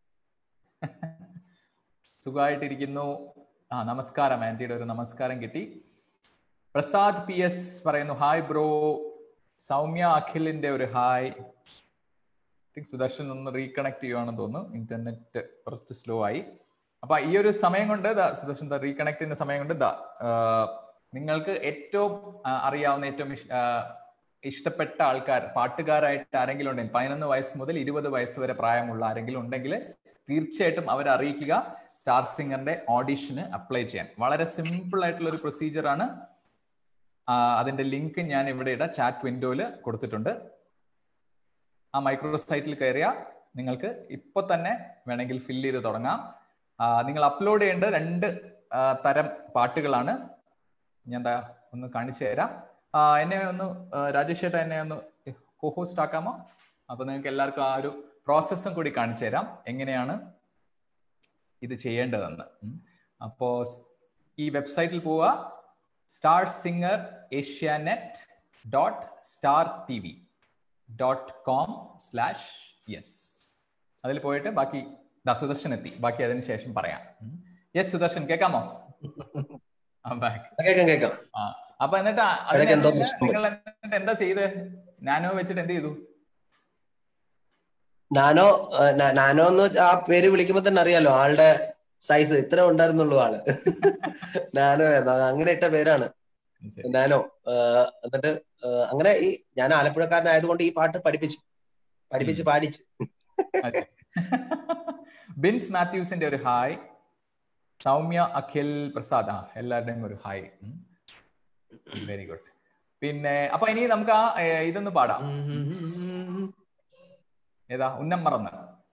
സുഖമായിട്ടിരിക്കുന്നു ആ നമസ്കാരം ആന്റിയുടെ ഒരു നമസ്കാരം കിട്ടി പ്രസാദ് പി എസ് പറയുന്നു ഹായ് ബ്രോ സൗമ്യ അഖിലിന്റെ ഒരു ഹായ് തിങ്ക് സുദർശൻ ഒന്ന് റീകണക്ട് ചെയ്യുവാണെന്ന് തോന്നുന്നു ഇന്റർനെറ്റ് കുറച്ച് സ്ലോ ആയി അപ്പൊ ഈ ഒരു സമയം കൊണ്ട് ദാ സുദർശൻ റീകണക്ടിന്റെ സമയം കൊണ്ട് ദാ ആ, നിങ്ങൾക്ക് ഏറ്റവും ആ, അറിയാവുന്ന ഏറ്റവും ഇഷ്- ആ, ഇഷ്ടപ്പെട്ട ആൾക്കാർ പാട്ടുകാരായിട്ട് ആരെങ്കിലും ഉണ്ടെങ്കിൽ പതിനൊന്ന് വയസ്സ് മുതൽ ഇരുപത് വയസ്സ് വരെ പ്രായമുള്ള ആരെങ്കിലും ഉണ്ടെങ്കിൽ തീർച്ചയായിട്ടും അവരെ അറിയിക്കുക സ്റ്റാർ സിംഗറിന്റെ ഓഡിഷന് അപ്ലൈ ചെയ്യാൻ വളരെ സിമ്പിൾ ആയിട്ടുള്ള ഒരു പ്രൊസീജിയർ ആണ് ആ, അതിന്റെ ലിങ്ക് ഞാൻ ഇവിടെ ഇടാം ചാറ്റ് വിൻഡോയിൽ കൊടുത്തിട്ടുണ്ട് ആ മൈക്രോ സൈറ്റിൽ കയറിയാൽ നിങ്ങൾക്ക് ഇപ്പൊ തന്നെ വേണമെങ്കിൽ ഫില്ല് ചെയ്ത് തുടങ്ങാം ആ, നിങ്ങൾ അപ്ലോഡ് ചെയ്യേണ്ട രണ്ട് ആ, തരം പാട്ടുകളാണ് ഞാൻ ദാ ഒന്ന് കാണിച്ചു തരാം ആ, എന്നെ ഒന്ന് ആ, രാജേഷ് ചേട്ടാ എന്നെ ഒന്ന് കോഹോസ്റ്റ് ആക്കാമോ അപ്പൊ നിങ്ങൾക്ക് എല്ലാവർക്കും ആ ഒരു പ്രോസസ്സും കൂടി കാണിച്ചു തരാം എങ്ങനെയാണ് ഇത് ചെയ്യേണ്ടതെന്ന് ഉം. അപ്പോ സ് ഈ വെബ്സൈറ്റിൽ പോവുക star singer Asianet dot star T V dot com slash yes അതിൽ പോയിട്ട് ബാക്കി ദാ സുദർശൻ എത്തി ബാക്കി അതിന് ശേഷം പറയാം യെസ് സുദർശൻ കേൾക്കാമോ ബാക്ക് കേൾക്കാം കേൾക്കാം ആ അപ്പൊ എന്നിട്ട് ആ- ഇടയ്ക്ക് എന്തോ അതിന് പ്രശ്നം നിങ്ങൾ എന്നിട്ട് എന്താ ചെയ്ത് നാനോ വെച്ചിട്ട് എന്ത് ചെയ്തു നാനോ ആ, നാ- നാനോ എന്ന് ആ പേര് വിളിക്കുമ്പോ തന്നെ അറിയാലോ ആളുടെ സൈസ് ഇത്ര ഉണ്ടായിരുന്നുള്ളൂ ആള് നാനോ ഏതാ അങ്ങനെ ഇട്ട പേരാണ് ശരി. നാനോ ആ, എന്നിട്ട് ആ, അങ്ങനെ ഈ ഞാൻ ആലപ്പുഴക്കാരനായതുകൊണ്ട് ഈ പാട്ട് പഠിപ്പിച്ചു പഠിപ്പിച്ച് പാടിച്ചു അതെ. ബിൻസ് മാത്യൂസിന്റെ ഒരു ഹായ് സൗമ്യ അഖിൽ പ്രസാദ് ആ എല്ലാവരുടെയും ഒരു ഹായ് വെരി ഗുഡ് പിന്നെ അപ്പൊ ഇനി നമുക്ക് ആ ഏ, ഇതൊന്ന് പാടാം ഏതാ ഉന്നം മറന്ന്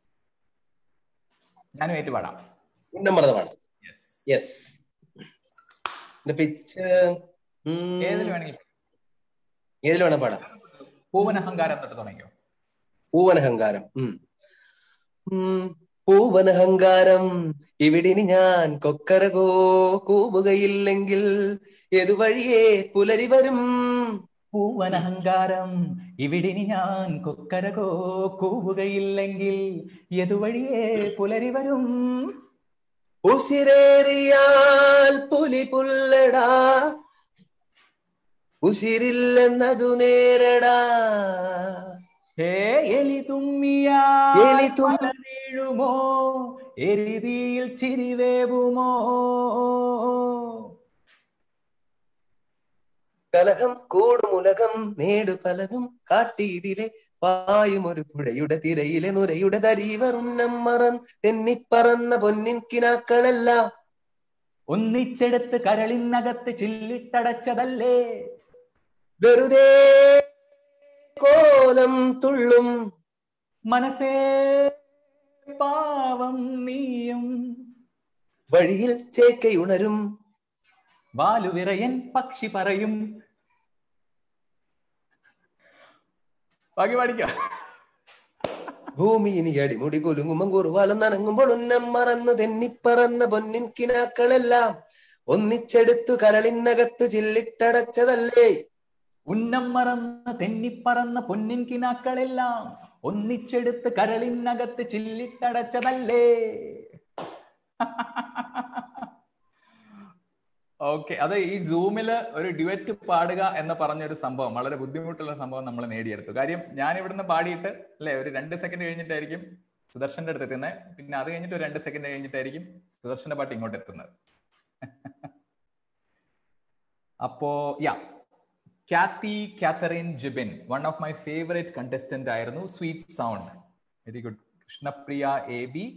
ഞാനും ഏറ്റു പാടാം ഉന്നമറന്ന പാട്ട് യെസ് യെസ് പിച്ച് ഏതിൽ വേണമെങ്കിൽ ഏതിൽ വേണം പാടാം പൂവൻ അഹങ്കാരം തൊട്ട് തുടങ്ങിയോ പൂവനഹങ്കാരം ഉം. ഉം. പൂവനഹങ്കാരം ഇവിടിനി ഞാൻ കൊക്കരകോ കൂവുകയില്ലെങ്കിൽ ഏതുവഴിയേ പുലരി വരും പൂവനഹങ്കാരം ഇവിടിനി ഞാൻ കൊക്കരകോ കൂവുകയില്ലെങ്കിൽ എതുവഴിയേ പുലരി വരും ഉസിരേറിയാൽ പുലി പുല്ലടാ ഉസിരില്ലെന്നതു നേരടാ ഹേ എലി തുമ്മിയ എലി തുമ്മി- വീഴുമോ എരിതിയിൽ ചിരിവേവുമോ കലഹം കൂടുമുലകം നേടു പലതും കാട്ടിതിരെ പായും ഒരു പുഴയുടെ തിരയിലെ നുരയുടെ തരീവറുന്നം മറൻ തെന്നിപ്പറന്ന പൊന്നിൻ കിനാക്കളെല്ലാം ഒന്നിച്ചെടുത്ത് കരളിനകത്ത് ചില്ലിട്ടടച്ചതല്ലേ വെറുതെ കോലം തുള്ളും മനസ്സേ പാവം നീയും വഴിയിൽ ചേക്കയുണരും വാലുവിറയൻ പക്ഷി പറയും ബാക്കി പഠിക്കാം ഭൂമി ഇനി അടിമുടി കുലുങ്ങുമ്പം കുറുവാലം നനങ്ങുമ്പോൾ ഉന്നം മറന്ന് തെന്നിപ്പറന്ന പൊന്നിൻ കിനാക്കളെല്ലാം ഒന്നിച്ചെടുത്തു കരളിനകത്ത് ചില്ലിട്ടടച്ചതല്ലേ ഉന്നം മറന്ന് തെന്നിപ്പറന്ന പൊന്നിൻ കിനാക്കളെല്ലാം ഒന്നിച്ചെടുത്ത് കരളിനകത്ത് ചില്ലിട്ടടച്ചതല്ലേ ഓക്കെ അത് ഈ സൂമില് ഒരു ഡ്യുവറ്റ് പാടുക എന്ന് പറഞ്ഞൊരു സംഭവം വളരെ ബുദ്ധിമുട്ടുള്ള സംഭവം നമ്മൾ നേടിയെടുത്തു കാര്യം ഞാൻ ഇവിടുന്ന് പാടിയിട്ട് അല്ലെ ഒരു രണ്ട് സെക്കൻഡ് കഴിഞ്ഞിട്ടായിരിക്കും സുദർശന്റെ അടുത്ത് എത്തുന്നത് പിന്നെ അത് കഴിഞ്ഞിട്ട് ഒരു രണ്ട് സെക്കൻഡ് കഴിഞ്ഞിട്ടായിരിക്കും സുദർശന്റെ പാട്ട് ഇങ്ങോട്ട് എത്തുന്നത് അപ്പോ yeah Kathy Catherine Jibin one of my favourite contestant ആയിരുന്നു sweet sound very good Krishnapriya A B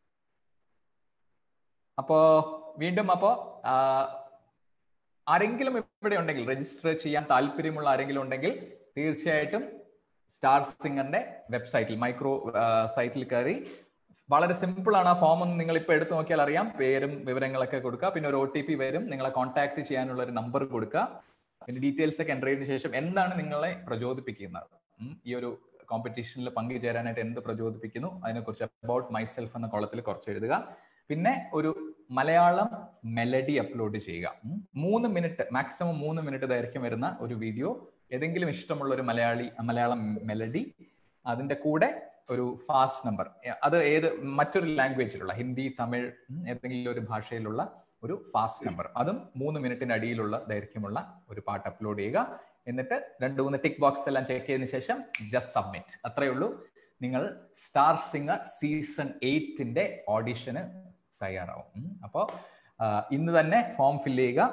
അപ്പോ വീണ്ടും അപ്പോ ആ, ആരെങ്കിലും ഇവിടെ ഉണ്ടെങ്കിൽ രജിസ്റ്റർ ചെയ്യാൻ താല്പര്യമുള്ള ആരെങ്കിലും ഉണ്ടെങ്കിൽ തീർച്ചയായിട്ടും സ്റ്റാർ സിംഗറിന്റെ വെബ്സൈറ്റിൽ മൈക്രോ സൈറ്റിൽ കയറി വളരെ സിമ്പിൾ ആണ് ആ ഫോം ഒന്ന് നിങ്ങൾ ഇപ്പൊ എടുത്തു നോക്കിയാൽ അറിയാം പേരും വിവരങ്ങളൊക്കെ കൊടുക്കുക പിന്നെ ഒരു ഒ ടി പി വരും നിങ്ങളെ കോൺടാക്ട് ചെയ്യാനുള്ള ഒരു നമ്പർ കൊടുക്കുക പിന്നെ ഡീറ്റെയിൽസ് ഒക്കെ എൻ്റർ ചെയ്തതിനു ശേഷം എന്താണ് നിങ്ങളെ പ്രചോദിപ്പിക്കുന്നത് ഉം, ഈ ഒരു കോമ്പറ്റീഷനിൽ പങ്കുചേരാനായിട്ട് എന്ത് പ്രചോദിപ്പിക്കുന്നു അതിനെക്കുറിച്ച് അബൌട്ട് മൈസെൽഫ് എന്ന കോളത്തിൽ കുറച്ച് എഴുതുക പിന്നെ ഒരു മലയാളം മെലഡി അപ്ലോഡ് ചെയ്യുക ഉം. മൂന്ന് മിനിറ്റ് മാക്സിമം മൂന്ന് മിനിറ്റ് ദൈർഘ്യം വരുന്ന ഒരു വീഡിയോ ഏതെങ്കിലും ഇഷ്ടമുള്ള ഒരു മലയാളി മലയാളം മെലഡി അതിന്റെ കൂടെ ഒരു ഫാസ്റ്റ് നമ്പർ അത് ഏത് മറ്റൊരു ലാംഗ്വേജിലുള്ള ഹിന്ദി തമിഴ് ഉം, ഏതെങ്കിലും ഒരു ഭാഷയിലുള്ള ഒരു ഫാസ്റ്റ് നമ്പർ അതും മൂന്ന് മിനിറ്റിന് അടിയിലുള്ള ദൈർഘ്യമുള്ള ഒരു പാട്ട് അപ്ലോഡ് ചെയ്യുക എന്നിട്ട് രണ്ട് മൂന്ന് ടിക്ക് ബോക്സ് എല്ലാം ചെക്ക് ചെയ്തതിനു ശേഷം ജസ്റ്റ് സബ്മിറ്റ് അത്രയേ ഉള്ളൂ നിങ്ങൾ സ്റ്റാർ സിംഗർ സീസൺ എയ്റ്റിന്റെ ഓഡിഷന് തയ്യാറാവും ഉം. അപ്പോ ആ, ഇന്ന് തന്നെ ഫോം ഫില്ല് ചെയ്യുക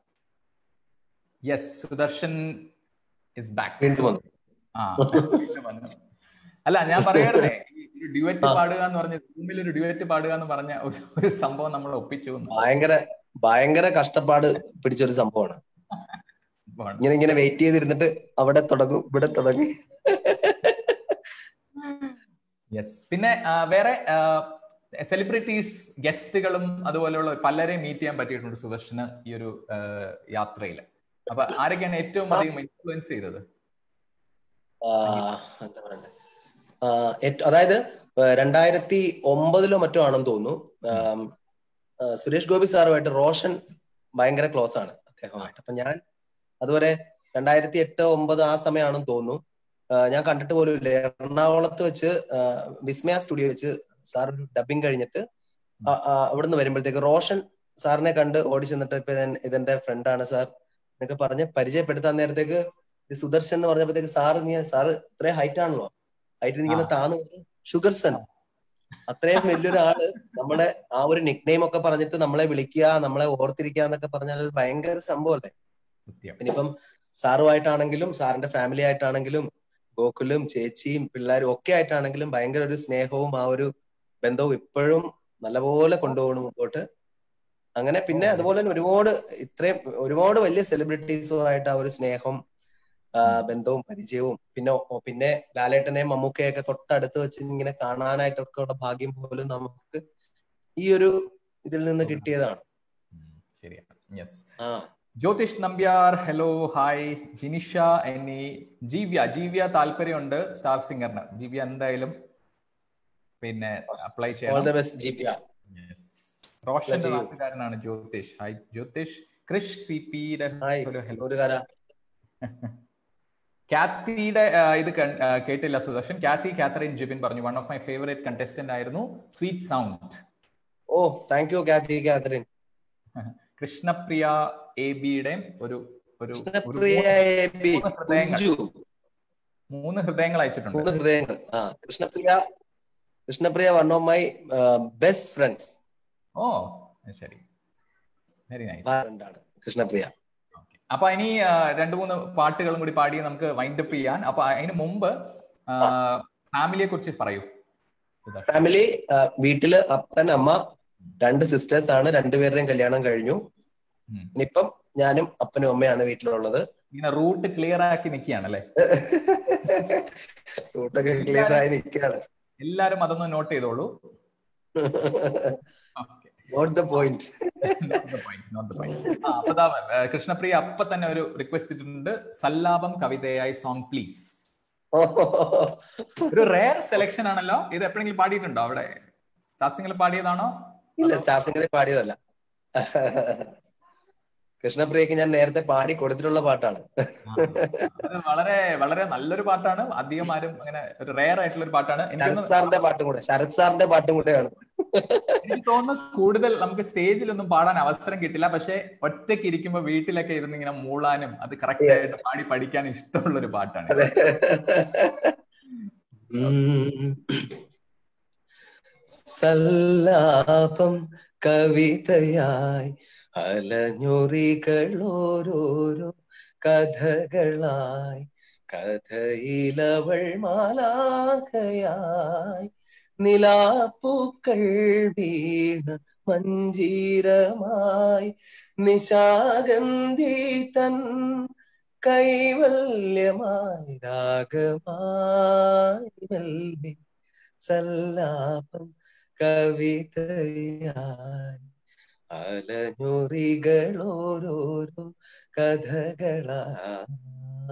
യെസ് സുദർശൻ ഇസ് ബാക്ക് വീണ്ടും വന്നു ആ വീണ്ടും വന്നു. അല്ല ഞാൻ പറയാറുണ്ടേ ഈ ഒരു ഡ്യുവറ്റ് ആ. പാടുക എന്ന് പറഞ്ഞ റൂമിൽ ഒരു ഡ്യുവറ്റ് പാടുക എന്ന് പറഞ്ഞ ഒരു ഒരു സംഭവം നമ്മൾ ഒപ്പിച്ചു എന്ന് ഭയങ്കര ഭയങ്കര കഷ്ടപ്പാട് പിടിച്ചൊരു സംഭവമാണ് സംഭവമാണ്. ഇങ്ങനെ ഇങ്ങനെ വെയിറ്റ് ചെയ്തിരുന്നിട്ട് അവിടെ തുടങ്ങും ഇവിടെ തുടങ്ങി യെസ് പിന്നെ ആ, വേറെ സെലിബ്രിറ്റീസ് ഗസ്റ്റുകളും അതുപോലെയുള്ള പലരെയും മീറ്റ് ചെയ്യാൻ പറ്റിയിട്ടുണ്ട് സുദർശന് ഈ ഒരു യാത്രയിൽ അപ്പൊ ആരൊക്കെയാണ് ഏറ്റവും അധികം ഇൻഫ്ലുവൻസ് ചെയ്തത് ആ, എന്താ പറയണ്ടേ ആ, ഏറ്റ- അതായത് ആ, രണ്ടായിരത്തി ഒമ്പതിലോ മറ്റോ ആണെന്ന് തോന്നുന്നു ആം, ആ, സുരേഷ് ഗോപി സാറുമായിട്ട് റോഷൻ ഭയങ്കര ക്ലോസ് ആണ് അദ്ദേഹവുമായിട്ട് അപ്പൊ ഞാൻ അതുവരെ രണ്ടായിരത്തി എട്ട് ഒമ്പത് ആ സമയമാണെന്ന് തോന്നുന്നു ആ, ഞാൻ കണ്ടിട്ട് പോലും ഇല്ല എറണാകുളത്ത് വെച്ച് ആ, വിസ്മയ സ്റ്റുഡിയോ വെച്ച് സാർ ഒരു ഡബിങ് കഴിഞ്ഞിട്ട് ആ- ആ, അവിടുന്ന് വരുമ്പോഴത്തേക്ക് റോഷൻ സാറിനെ കണ്ട് ഓടി ചെന്നിട്ട് ഇപ്പൊ ഞാൻ ഇതെന്റെ ഫ്രണ്ടാണ് സാർ എന്നൊക്കെ പറഞ്ഞ് പരിചയപ്പെടുത്താൻ നേരത്തേക്ക് ഇത് സുദർശൻ എന്ന് പറഞ്ഞപ്പോഴത്തേക്ക് സാറ് നീ സാറ് ഇത്രയും ഹൈറ്റ് ആണല്ലോ ഹൈറ്റ് ഇങ്ങനെ താന്നു ഷുഗർ സൺ അത്രയും വലിയൊരാള് നമ്മുടെ ആ ഒരു നിക് നെയിം ഒക്കെ പറഞ്ഞിട്ട് നമ്മളെ വിളിക്കുക നമ്മളെ ഓർത്തിരിക്കുക എന്നൊക്കെ പറഞ്ഞാൽ ഒരു ഭയങ്കര സംഭവമല്ലേ സത്യം ഇനിയിപ്പം സാറുമായിട്ടാണെങ്കിലും സാറിന്റെ ഫാമിലി ആയിട്ടാണെങ്കിലും ഗോകുലും ചേച്ചിയും പിള്ളേരും ഒക്കെ ആയിട്ടാണെങ്കിലും ഭയങ്കര ഒരു സ്നേഹവും ആ ഒരു ബന്ധവും ഇപ്പോഴും നല്ലപോലെ കൊണ്ടുപോകണം മുമ്പോട്ട് അങ്ങനെ പിന്നെ അതുപോലെ തന്നെ ഒരുപാട് ഇത്രയും ഒരുപാട് വലിയ സെലിബ്രിറ്റീസുമായിട്ട് ആ ഒരു സ്നേഹം ആ, ബന്ധവും പരിചയവും പിന്നെ ഒ- പിന്നെ ലാലേട്ടനെയും മമ്മൂക്കയൊക്കെ തൊട്ടടുത്ത് വെച്ച് ഇങ്ങനെ കാണാനായിട്ടൊക്കെ ഉള്ള ഭാഗ്യം പോലും നമുക്ക് ഈ ഒരു ഇതിൽ നിന്ന് കിട്ടിയതാണ് ഉം, ശരിയാണ് യെസ് ആ ജ്യോതിഷ് നമ്പ്യാർ ഹലോ ഹായ് ജിനിഷ എന്നീ ജീവ്യ ജീവ്യ താല്പര്യമുണ്ട് സ്റ്റാർ സിംഗറിന് ജീവ്യ എന്തായാലും പിന്നെ അപ്ലൈ ഓൾ ചെയ്യണം the best G P R Yes. റോഷന്റെ ചെയ്യൂ. നാട്ടുകാരനാണ് ജ്യോതിഷ് ഹായ് ജ്യോതിഷ് ക്രിഷ് സി പിയുടെ ഹായ് ഒരു കര കാത്തിയുടെ ആ, ഇത് കൺ- ആ, കേട്ടില്ല സുദർശൻ കാത്തി കാത്തറിൻ ജിബിൻ പറഞ്ഞു one of my favourite contestant ആയിരുന്നു സ്വീറ്റ് സൗണ്ട് ഓ thank you Kathy Catherine Krishnapriya A ബിയുടെയും ഒരു ഒരു ഒരു പ്രിയ എ ബി, മൂന്ന് ഹൃദയങ്ങൾ. കുഞ്ചു മൂന്ന് ഹൃദയങ്ങൾ അയച്ചിട്ടുണ്ട് മൂന്ന് ഹൃദയങ്ങൾ ആ Krishnapriya Krishnapriya one of my best friends ഓ ശരി വെരി നൈസ് ഫ്രണ്ടാണ് കൃഷ്ണപ്രിയ അപ്പൊ ഇനി ആ, രണ്ട് മൂന്ന് പാട്ടുകളും കൂടി പാടി നമുക്ക് വൈൻഡ് അപ്പ് ചെയ്യാൻ അപ്പൊ അതിന് മുമ്പ് ഫാമിലിയെ കുറിച്ച് പറയൂ സുദർശൻ. ഫാമിലി വീട്ടില് അപ്പൻ അമ്മ രണ്ട് സിസ്റ്റേഴ്സ് ആണ് രണ്ടുപേരുടെയും കല്യാണം കഴിഞ്ഞു ഉം. ഇനിയിപ്പം ഞാനും അപ്പനും അമ്മയാണ് വീട്ടിലുള്ളത് ഇങ്ങനെ റൂട്ട് ക്ലിയർ ആക്കി നിൽക്കുകയാണല്ലേ റൂട്ടൊക്കെ ക്ലിയർ ആയി നിൽക്കുകയാണ് എല്ലാരും അതൊന്ന് നോട്ട് ചെയ്തോളൂ Okay. Note the point Not the point, not the point. ആ, അപ്പൊ ദാ, ഏ, കൃഷ്ണപ്രിയ അപ്പൊ തന്നെ ഒരു റിക്വസ്റ്റ് ഇട്ടിട്ടുണ്ട് സല്ലാപം കവിതയായി സോങ് പ്ലീസ് ഒരു റെയർ സെലക്ഷൻ ആണല്ലോ ഇത് എപ്പോഴെങ്കിലും പാടിയിട്ടുണ്ടോ അവിടെ സ്റ്റാസിംഗിൽ പാടിയതാണോ ഇല്ല സ്റ്റാർ സിംഗറിൽ പാടിയതല്ല കൃഷ്ണപ്രിയക്ക് ഞാൻ നേരത്തെ പാടി കൊടുത്തിട്ടുള്ള പാട്ടാണ് അത് വളരെ വളരെ നല്ലൊരു പാട്ടാണ് അധികം ആരും അങ്ങനെ ഒരു റെയർ ആയിട്ടുള്ള ഒരു പാട്ടാണ് ശരത് എനിക്കൊന്ന് സാറിന്റെ പാട്ടും കൂടെ ശരത് സാറിന്റെ പാട്ടും കൂടെയാണ് എനിക്ക് തോന്നുന്നു കൂടുതൽ നമുക്ക് സ്റ്റേജിലൊന്നും പാടാൻ അവസരം കിട്ടില്ല പക്ഷെ ഒറ്റയ്ക്ക് ഇരിക്കുമ്പോ വീട്ടിലൊക്കെ ഇരുന്ന് ഇങ്ങനെ മൂളാനും അത് കറക്റ്റ് Yes. ആയിട്ട് പാടി പഠിക്കാൻ ഇഷ്ടമുള്ള ഒരു പാട്ടാണ് അതെ ഉം. സല്ലാപം കവിതയായി അലഞ്ഞുറികളോരോരോ കഥകളായി കഥയിലവൾ മാലാഖയായി നിലാപ്പൂക്കൾ വീണ മഞ്ജീരമായി നിശാഗന്ധി തൻ കൈവല്യമായി രാഗമായി മെല്ലെ സല്ലാപം കവിതയായി അലഞ്ഞുറികളോരോരോ കഥകളായി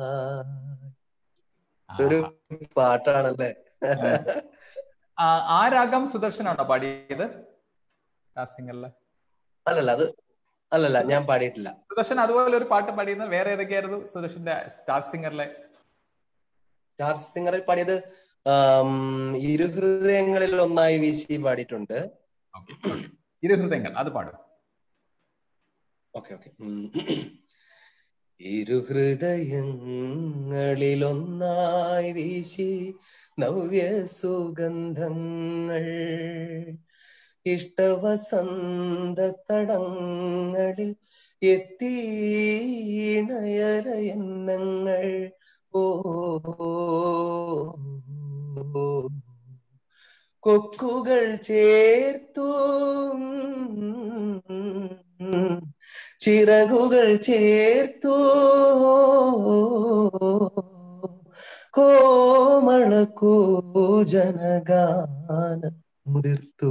ഒരു പാട്ടാണല്ലേ ആ, ആ രാഗം സുദർശനാണോ പാടിയത് സിംഗറില് അല്ലല്ല അത് അല്ലല്ല ഞാൻ പാടിയിട്ടില്ല സുദർശൻ അതുപോലെ ഒരു പാട്ട് പാടിയത് വേറെ ഏതൊക്കെയായിരുന്നു സുദർശന്റെ സ്റ്റാർ സിംഗറിലെ സ്റ്റാർ സിംഗറിൽ പാടിയത് ആം, ഇരുഹൃദയങ്ങളിൽ ഒന്നായി വീശി പാടിയിട്ടുണ്ട് ഇരുഹൃദയങ്ങൾ അത് പാടും ഓക്കെ ഓക്കെ ഇരുഹൃദയങ്ങളിലൊന്നായി വീശി നവ്യ സുഗന്ധങ്ങൾ ഇഷ്ടവസന്ത തടങ്ങളിൽ എത്തിണയരയന്നങ്ങൾ ഓ കൊക്കുകൾ ചേർത്തു ചിറകുകൾ ചേർത്തു കോമളക്കൂജനഗാന മുതിർത്തു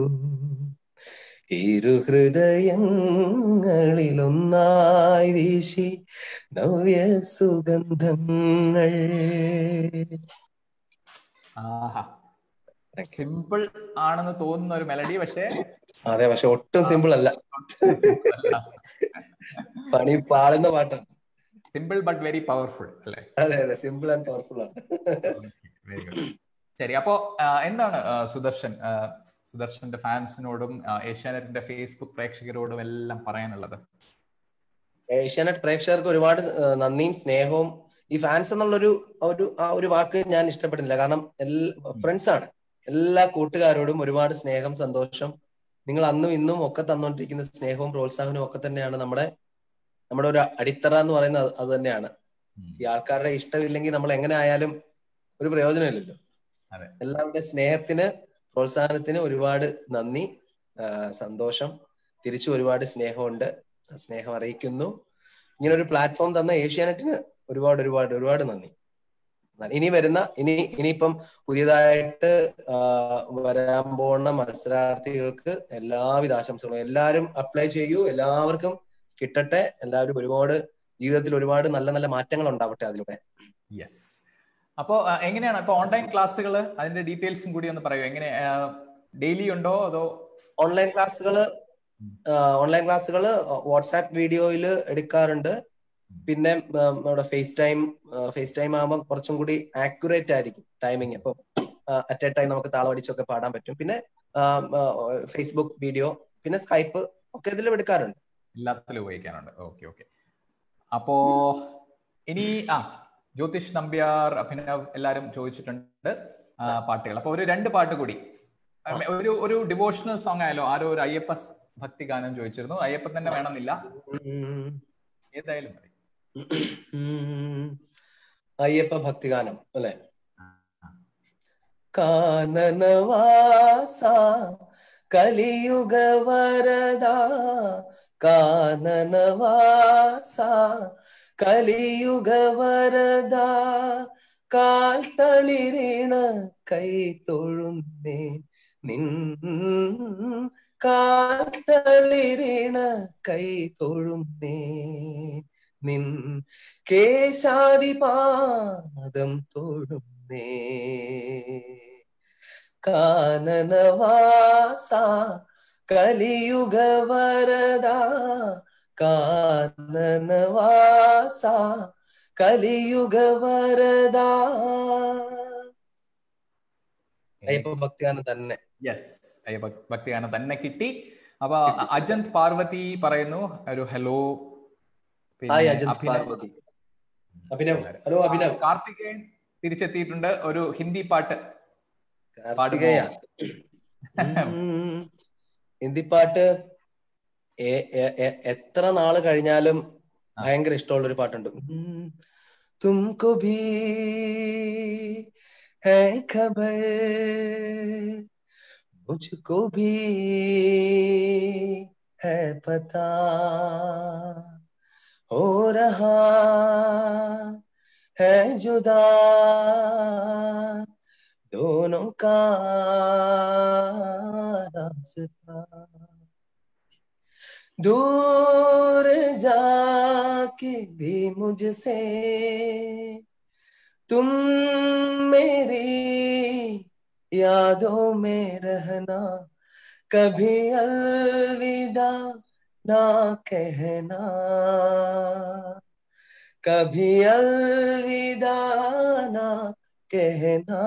ഇരുഹൃദയങ്ങളിലൊന്നായി വീശി നവ്യ സുഗന്ധങ്ങൾ ആഹാ സിമ്പിൾ ആണെന്ന് തോന്നുന്ന ഒരു മെലഡി പക്ഷേ അതെ പക്ഷെ ഒട്ടും സിമ്പിൾ അല്ല പണി പാടുന്ന പാട്ടാണ് സിമ്പിൾ ബട്ട് വെരി പവർഫുൾ അല്ലേ അതെ അതെ സിമ്പിൾ ആൻഡ് പവർഫുൾ ആണ് വെരി ഗുഡ് ശരി അപ്പോ ആ, എന്താണ് ആ, സുദർശൻ ആ, സുദർശന്റെ ഫാൻസിനോടും ആ, ഏഷ്യാനെറ്റിന്റെ ഫേസ്ബുക്ക് പ്രേക്ഷകരോടും എല്ലാം പറയാനുള്ളത് ഏഷ്യാനെറ്റ് പ്രേക്ഷകർക്ക് ഒരുപാട് ആ, നന്ദിയും സ്നേഹവും ഈ ഫാൻസ് എന്നുള്ളൊരു ഒരു ആ ഒരു വാക്ക് ഞാൻ ഇഷ്ടപ്പെടുന്നില്ല കാരണം ഫ്രണ്ട്സ് ആണ് എല്ലാ കൂട്ടുകാരോടും ഒരുപാട് സ്നേഹം സന്തോഷം നിങ്ങൾ അന്നും ഇന്നും ഒക്കെ തന്നുകൊണ്ടിരിക്കുന്ന സ്നേഹവും പ്രോത്സാഹനവും ഒക്കെ തന്നെയാണ് നമ്മുടെ നമ്മുടെ ഒരു അടിത്തറ എന്ന് പറയുന്നത് അത് അത് തന്നെയാണ് ഉം. ഈ ആൾക്കാരുടെ ഇഷ്ടമില്ലെങ്കിൽ നമ്മൾ എങ്ങനെ ആയാലും ഒരു പ്രയോജനമില്ലല്ലോ അതെ. എല്ലാവരുടെ സ്നേഹത്തിന് പ്രോത്സാഹനത്തിന് ഒരുപാട് നന്ദി ആ, സന്തോഷം തിരിച്ചു ഒരുപാട് സ്നേഹമുണ്ട് ആ സ്നേഹം അറിയിക്കുന്നു ഇങ്ങനെ ഒരു പ്ലാറ്റ്ഫോം തന്ന ഏഷ്യാനെറ്റിന് ഒരുപാട് ഒരുപാട് ഒരുപാട് നന്ദി ഇനി വരുന്ന ഇനി ഇനിയിപ്പം പുതിയതായിട്ട് ആ, വരാൻ പോകുന്ന മത്സരാർത്ഥികൾക്ക് എല്ലാവിധ ആശംസകളും എല്ലാവരും അപ്ലൈ ചെയ്യൂ എല്ലാവർക്കും കിട്ടട്ടെ എല്ലാവരും ഒരുപാട് ജീവിതത്തിൽ ഒരുപാട് നല്ല നല്ല മാറ്റങ്ങൾ ഉണ്ടാവട്ടെ അതിലൂടെ യെസ് അപ്പോ ആ, എങ്ങനെയാണ് അപ്പൊ ഓൺലൈൻ ക്ലാസ്സുകൾ അതിന്റെ ഡീറ്റെയിൽസും കൂടി ഒന്ന് പറയൂ എങ്ങനെ ഡെയിലി ഉണ്ടോ അതോ ഓൺലൈൻ ക്ലാസ്സുകൾ ഓൺലൈൻ ക്ലാസ്സുകൾ വാട്സാപ്പ് വീഡിയോയിൽ എടുക്കാറുണ്ട് പിന്നെ ആ, നമ്മുടെ ഫേസ് ടൈം ഫേസ് ടൈം ആകുമ്പോൾ കുറച്ചും കൂടി ആക്യുറേറ്റ് ആയിരിക്കും ടൈമിങ് അപ്പൊ അറ്റ് എ ടൈം നമുക്ക് താളമടിച്ചൊക്കെ പാടാൻ പറ്റും പിന്നെ ഫേസ്ബുക്ക് വീഡിയോ പിന്നെ സ്കൈപ്പ് ഒക്കെ ഇതിലും എടുക്കാറുണ്ട് എല്ലാത്തിലും ഉപയോഗിക്കാനുണ്ട് ഓക്കെ ഓക്കെ അപ്പോ ഇനി ആ ജ്യോതിഷ് നമ്പ്യാർ അഭിനവ് എല്ലാരും ചോദിച്ചിട്ടുണ്ട് ആ, പാട്ടുകൾ അപ്പൊ ഒരു രണ്ട് പാട്ട് കൂടി ഒരു ഒരു ഡിവോഷണൽ സോങ് ആയാലോ ആരോ ഒരു അയ്യപ്പ സ് ഭക്തി ഗാനം ചോദിച്ചിരുന്നു അയ്യപ്പൻ തന്നെ വേണമെന്നില്ല ഉം. ഏതായാലും മതി ഉം. അയ്യപ്പ ഭക്തിഗാനം അല്ലെ കാനനവാസ കലിയുഗ വരദ കാനനവാസ കലിയുഗ വരദ കാൽ തളിരിണ കൈ തൊഴുന്നേ നിൻ കാൽ തളിരിണ കൈ തൊഴുന്നേ നിൻ കേശാദിപാദം തൊഴുന്നേ കാനനവാസ കലിയുഗ വരദ കാനനവാസ കലിയുഗ വരദ അയ്യപ്പ ഭക്തിഗാനം തന്നെ യെസ് അയ്യപ്പ ഭക്തി ഗാനം തന്നെ കിട്ടി അപ്പൊ അജന്ത് പാർവതി പറയുന്നു ഒരു hello hi Ajanth Parvathy Abhinav hello Abhinav Karthikeyan തിരിച്ചെത്തിയിട്ടുണ്ട് ഒരു ഹിന്ദി പാട്ട് കാർത്തികേയ ഉം. ഹിന്ദി പാട്ട് എ- എ- എ- എത്ര നാള് കഴിഞ്ഞാലും ഭയങ്കര ഇഷ്ടമുള്ള ഒരു പാട്ടുണ്ട് ഉം. തുംകോ ഭീ ഹൈ ഖബർ മുझको भी है पता हो रहा है जुदा दोनों का रास्ता दूर जाके भी मुझसे तुम मेरी यादों में रहना कभी अलविदा ना कहना कभी अलविदा ना कहना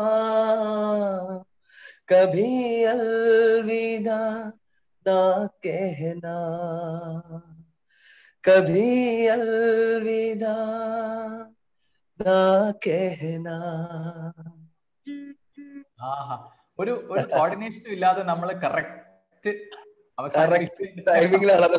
कभी अलविदा ना कहना कभी अलविदा ना कहना ആഹാ ഒരു ഒരു കോർഡിനേഷനും ഇല്ലാതെ നമ്മൾ കറക്റ്റ് കറക്റ്റ് ടൈമിങ്ങിലാണത്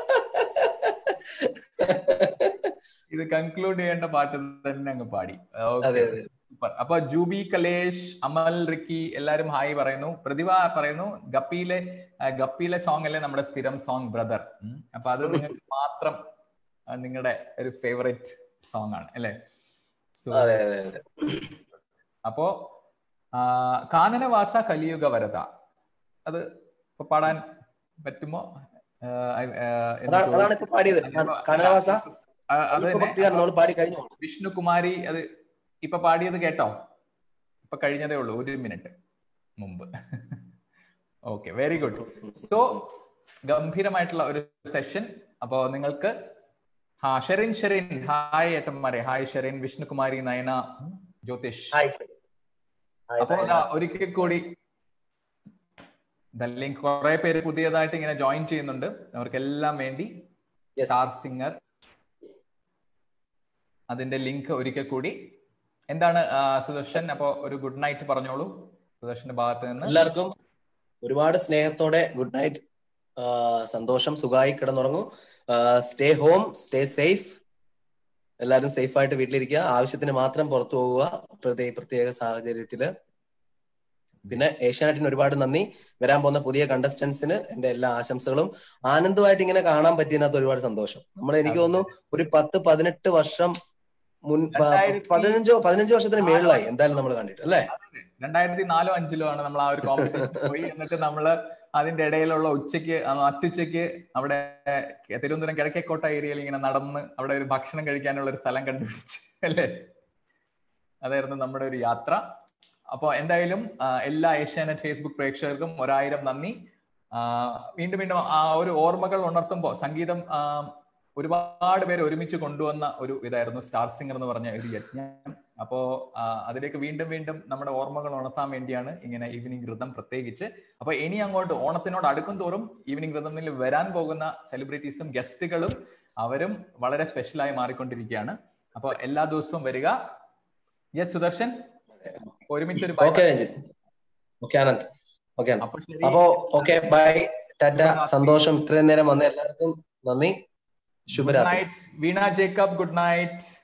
ഇത് കൺക്ലൂഡ് ചെയ്യേണ്ട പാട്ട് തന്നെ അങ്ങ് പാടി അതെ, അതെ. സൂപ്പർ അപ്പൊ ജൂബി കലേഷ് അമൽ റിക്കി എല്ലാരും ഹായ് പറയുന്നു പ്രതിഭ പറയുന്നു ഗപ്പിയിലെ ആ, ഗപ്പിയിലെ സോങ് അല്ലേ നമ്മുടെ സ്ഥിരം സോങ് ബ്രദർ അപ്പൊ അത് നിങ്ങൾക്ക് മാത്രം നിങ്ങളുടെ ഒരു ഫേവറേറ്റ് സോങ് ആണ് അല്ലേ So, അതെ അതെ അതെ അപ്പോ ആ, കാനനവാസ കലിയുഗ വരത അത് ഇപ്പൊ പാടാൻ പറ്റുമോ ആ, ആ, എന്ന് അതാണ് അതാണ് ഇപ്പൊ പാടിയത് ചോദിച്ചു. കനകവാസ ആ, അത് തന്നെ. ഭക്തികാരൻ നമ്മൾ പാടി കഴിഞ്ഞു വിഷ്ണുകുമാരി അത് ഇപ്പൊ പാടിയത് കേട്ടോ ഇപ്പൊ കഴിഞ്ഞതേ ഉള്ളൂ ഒരു മിനിറ്റ് മുമ്പ് ഓക്കെ വെരി ഗുഡ് സോ ഗംഭീരമായിട്ടുള്ള ഒരു സെഷൻ അപ്പോ നിങ്ങൾക്ക് ഹാ ഷെറിൻ ഷെറിൻ ഹായ് ഏട്ടന്മാരെ ഹായ് ഷെറിൻ വിഷ്ണുകുമാരി നയന ഉം, ജ്യോതിഷ് ഹായ് ഹായ് അപ്പോ ദാ ഒരിക്കൽ കൂടി ലിങ്ക് കുറെ പേര് പുതിയതായിട്ട് ഇങ്ങനെ ജോയിൻ ചെയ്യുന്നുണ്ട് അവർക്കെല്ലാം വേണ്ടി Yes. സ്റ്റാർ സിംഗർ അതിന്റെ ലിങ്ക് ഒരിക്കൽ കൂടി എന്താണ് ആ, സുദർശൻ അപ്പോ ഒരു ഗുഡ് നൈറ്റ് പറഞ്ഞോളൂ സുദർശന്റെ ഭാഗത്ത് നിന്ന് എല്ലാവർക്കും ഒരുപാട് സ്നേഹത്തോടെ ഗുഡ് നൈറ്റ് സന്തോഷം സുഖമായി കിടന്നുറങ്ങൂ സ്റ്റേ ഹോം സ്റ്റേ സേഫ് എല്ലാവരും സേഫ് ആയിട്ട് വീട്ടിലിരിക്കുക ആവശ്യത്തിന് മാത്രം പുറത്തു പോവുക പ്രത്യേക പ്രത്യേക സാഹചര്യത്തില് പിന്നെ ഏഷ്യാനെറ്റിന് ഒരുപാട് നന്ദി വരാൻ പോകുന്ന പുതിയ കണ്ടസ്റ്റൻസിന് എന്റെ എല്ലാ ആശംസകളും ആനന്ദമായിട്ട് ഇങ്ങനെ കാണാൻ പറ്റിയതിനകത്ത് ഒരുപാട് സന്തോഷം നമ്മൾ എനിക്ക് തോന്നുന്നു ഒരു പത്ത് പതിനെട്ട് വർഷം മുൻ പ- രണ്ടായിരത്തി- പതിനഞ്ചോ പതിനഞ്ച് വർഷത്തിന് മേളിലായി എന്തായാലും നമ്മൾ കണ്ടിട്ട് അല്ലേ രണ്ടായിരത്തി നാലോ അഞ്ചിലോ ആണ് നമ്മൾ ആ ഒരു കോമ്പറ്റീഷൻ പോയി എന്നിട്ട് നമ്മള് അതിന്റെ ഇടയിലുള്ള ഉച്ചയ്ക്ക് ആ അത്തുച്ചയ്ക്ക് അവിടെ തിരുവനന്തപുരം കിഴക്കേക്കോട്ട ഏരിയയിൽ ഇങ്ങനെ നടന്ന് അവിടെ ഒരു ഭക്ഷണം കഴിക്കാനുള്ള ഒരു സ്ഥലം കണ്ടുപിടിച്ച് അല്ലേ അതായിരുന്നു നമ്മുടെ ഒരു യാത്ര അപ്പോൾ എന്തായാലും ആ, എല്ലാ ഏഷ്യാനെറ്റ് ഫേസ്ബുക്ക് പ്രേക്ഷകർക്കും ഒരായിരം നന്ദി ആ, വീണ്ടും വീണ്ടും ആ ഒരു ഓർമ്മകൾ ഉണർത്തുമ്പോൾ സംഗീതം ആ, ഒരുപാട് പേര് ഒരുമിച്ച് കൊണ്ടുവന്ന ഒരു ഇതായിരുന്നു സ്റ്റാർ സിംഗർ എന്ന് പറഞ്ഞ ഒരു യജ്ഞം അപ്പോ ആ, അതിലേക്ക് വീണ്ടും വീണ്ടും നമ്മുടെ ഓർമ്മകൾ ഉണർത്താൻ വേണ്ടിയാണ് ഇങ്ങനെ ഈവനിങ് ഋതം പ്രത്യേകിച്ച് അപ്പൊ ഇനി അങ്ങോട്ട് ഓണത്തിനോട് അടുക്കും തോറും ഈവനിങ് ഋതമിൽ വരാൻ പോകുന്ന സെലിബ്രിറ്റീസും ഗസ്റ്റുകളും അവരും വളരെ സ്പെഷ്യലായി മാറിക്കൊണ്ടിരിക്കുകയാണ് അപ്പൊ എല്ലാ ദിവസവും വരിക യെസ് സുദർശൻ ഒരുമിച്ചൊരു bye okay Ranjith okay Anand okay അപ്പൊ ശരി അപ്പോ ഓക്കെ ബൈ ടാറ്റ സന്തോഷം ഇത്രയും നേരം വന്ന എല്ലാവർക്കും നന്ദി ഗുഡ് ശുഭരാത്രി night Veena Jacob good night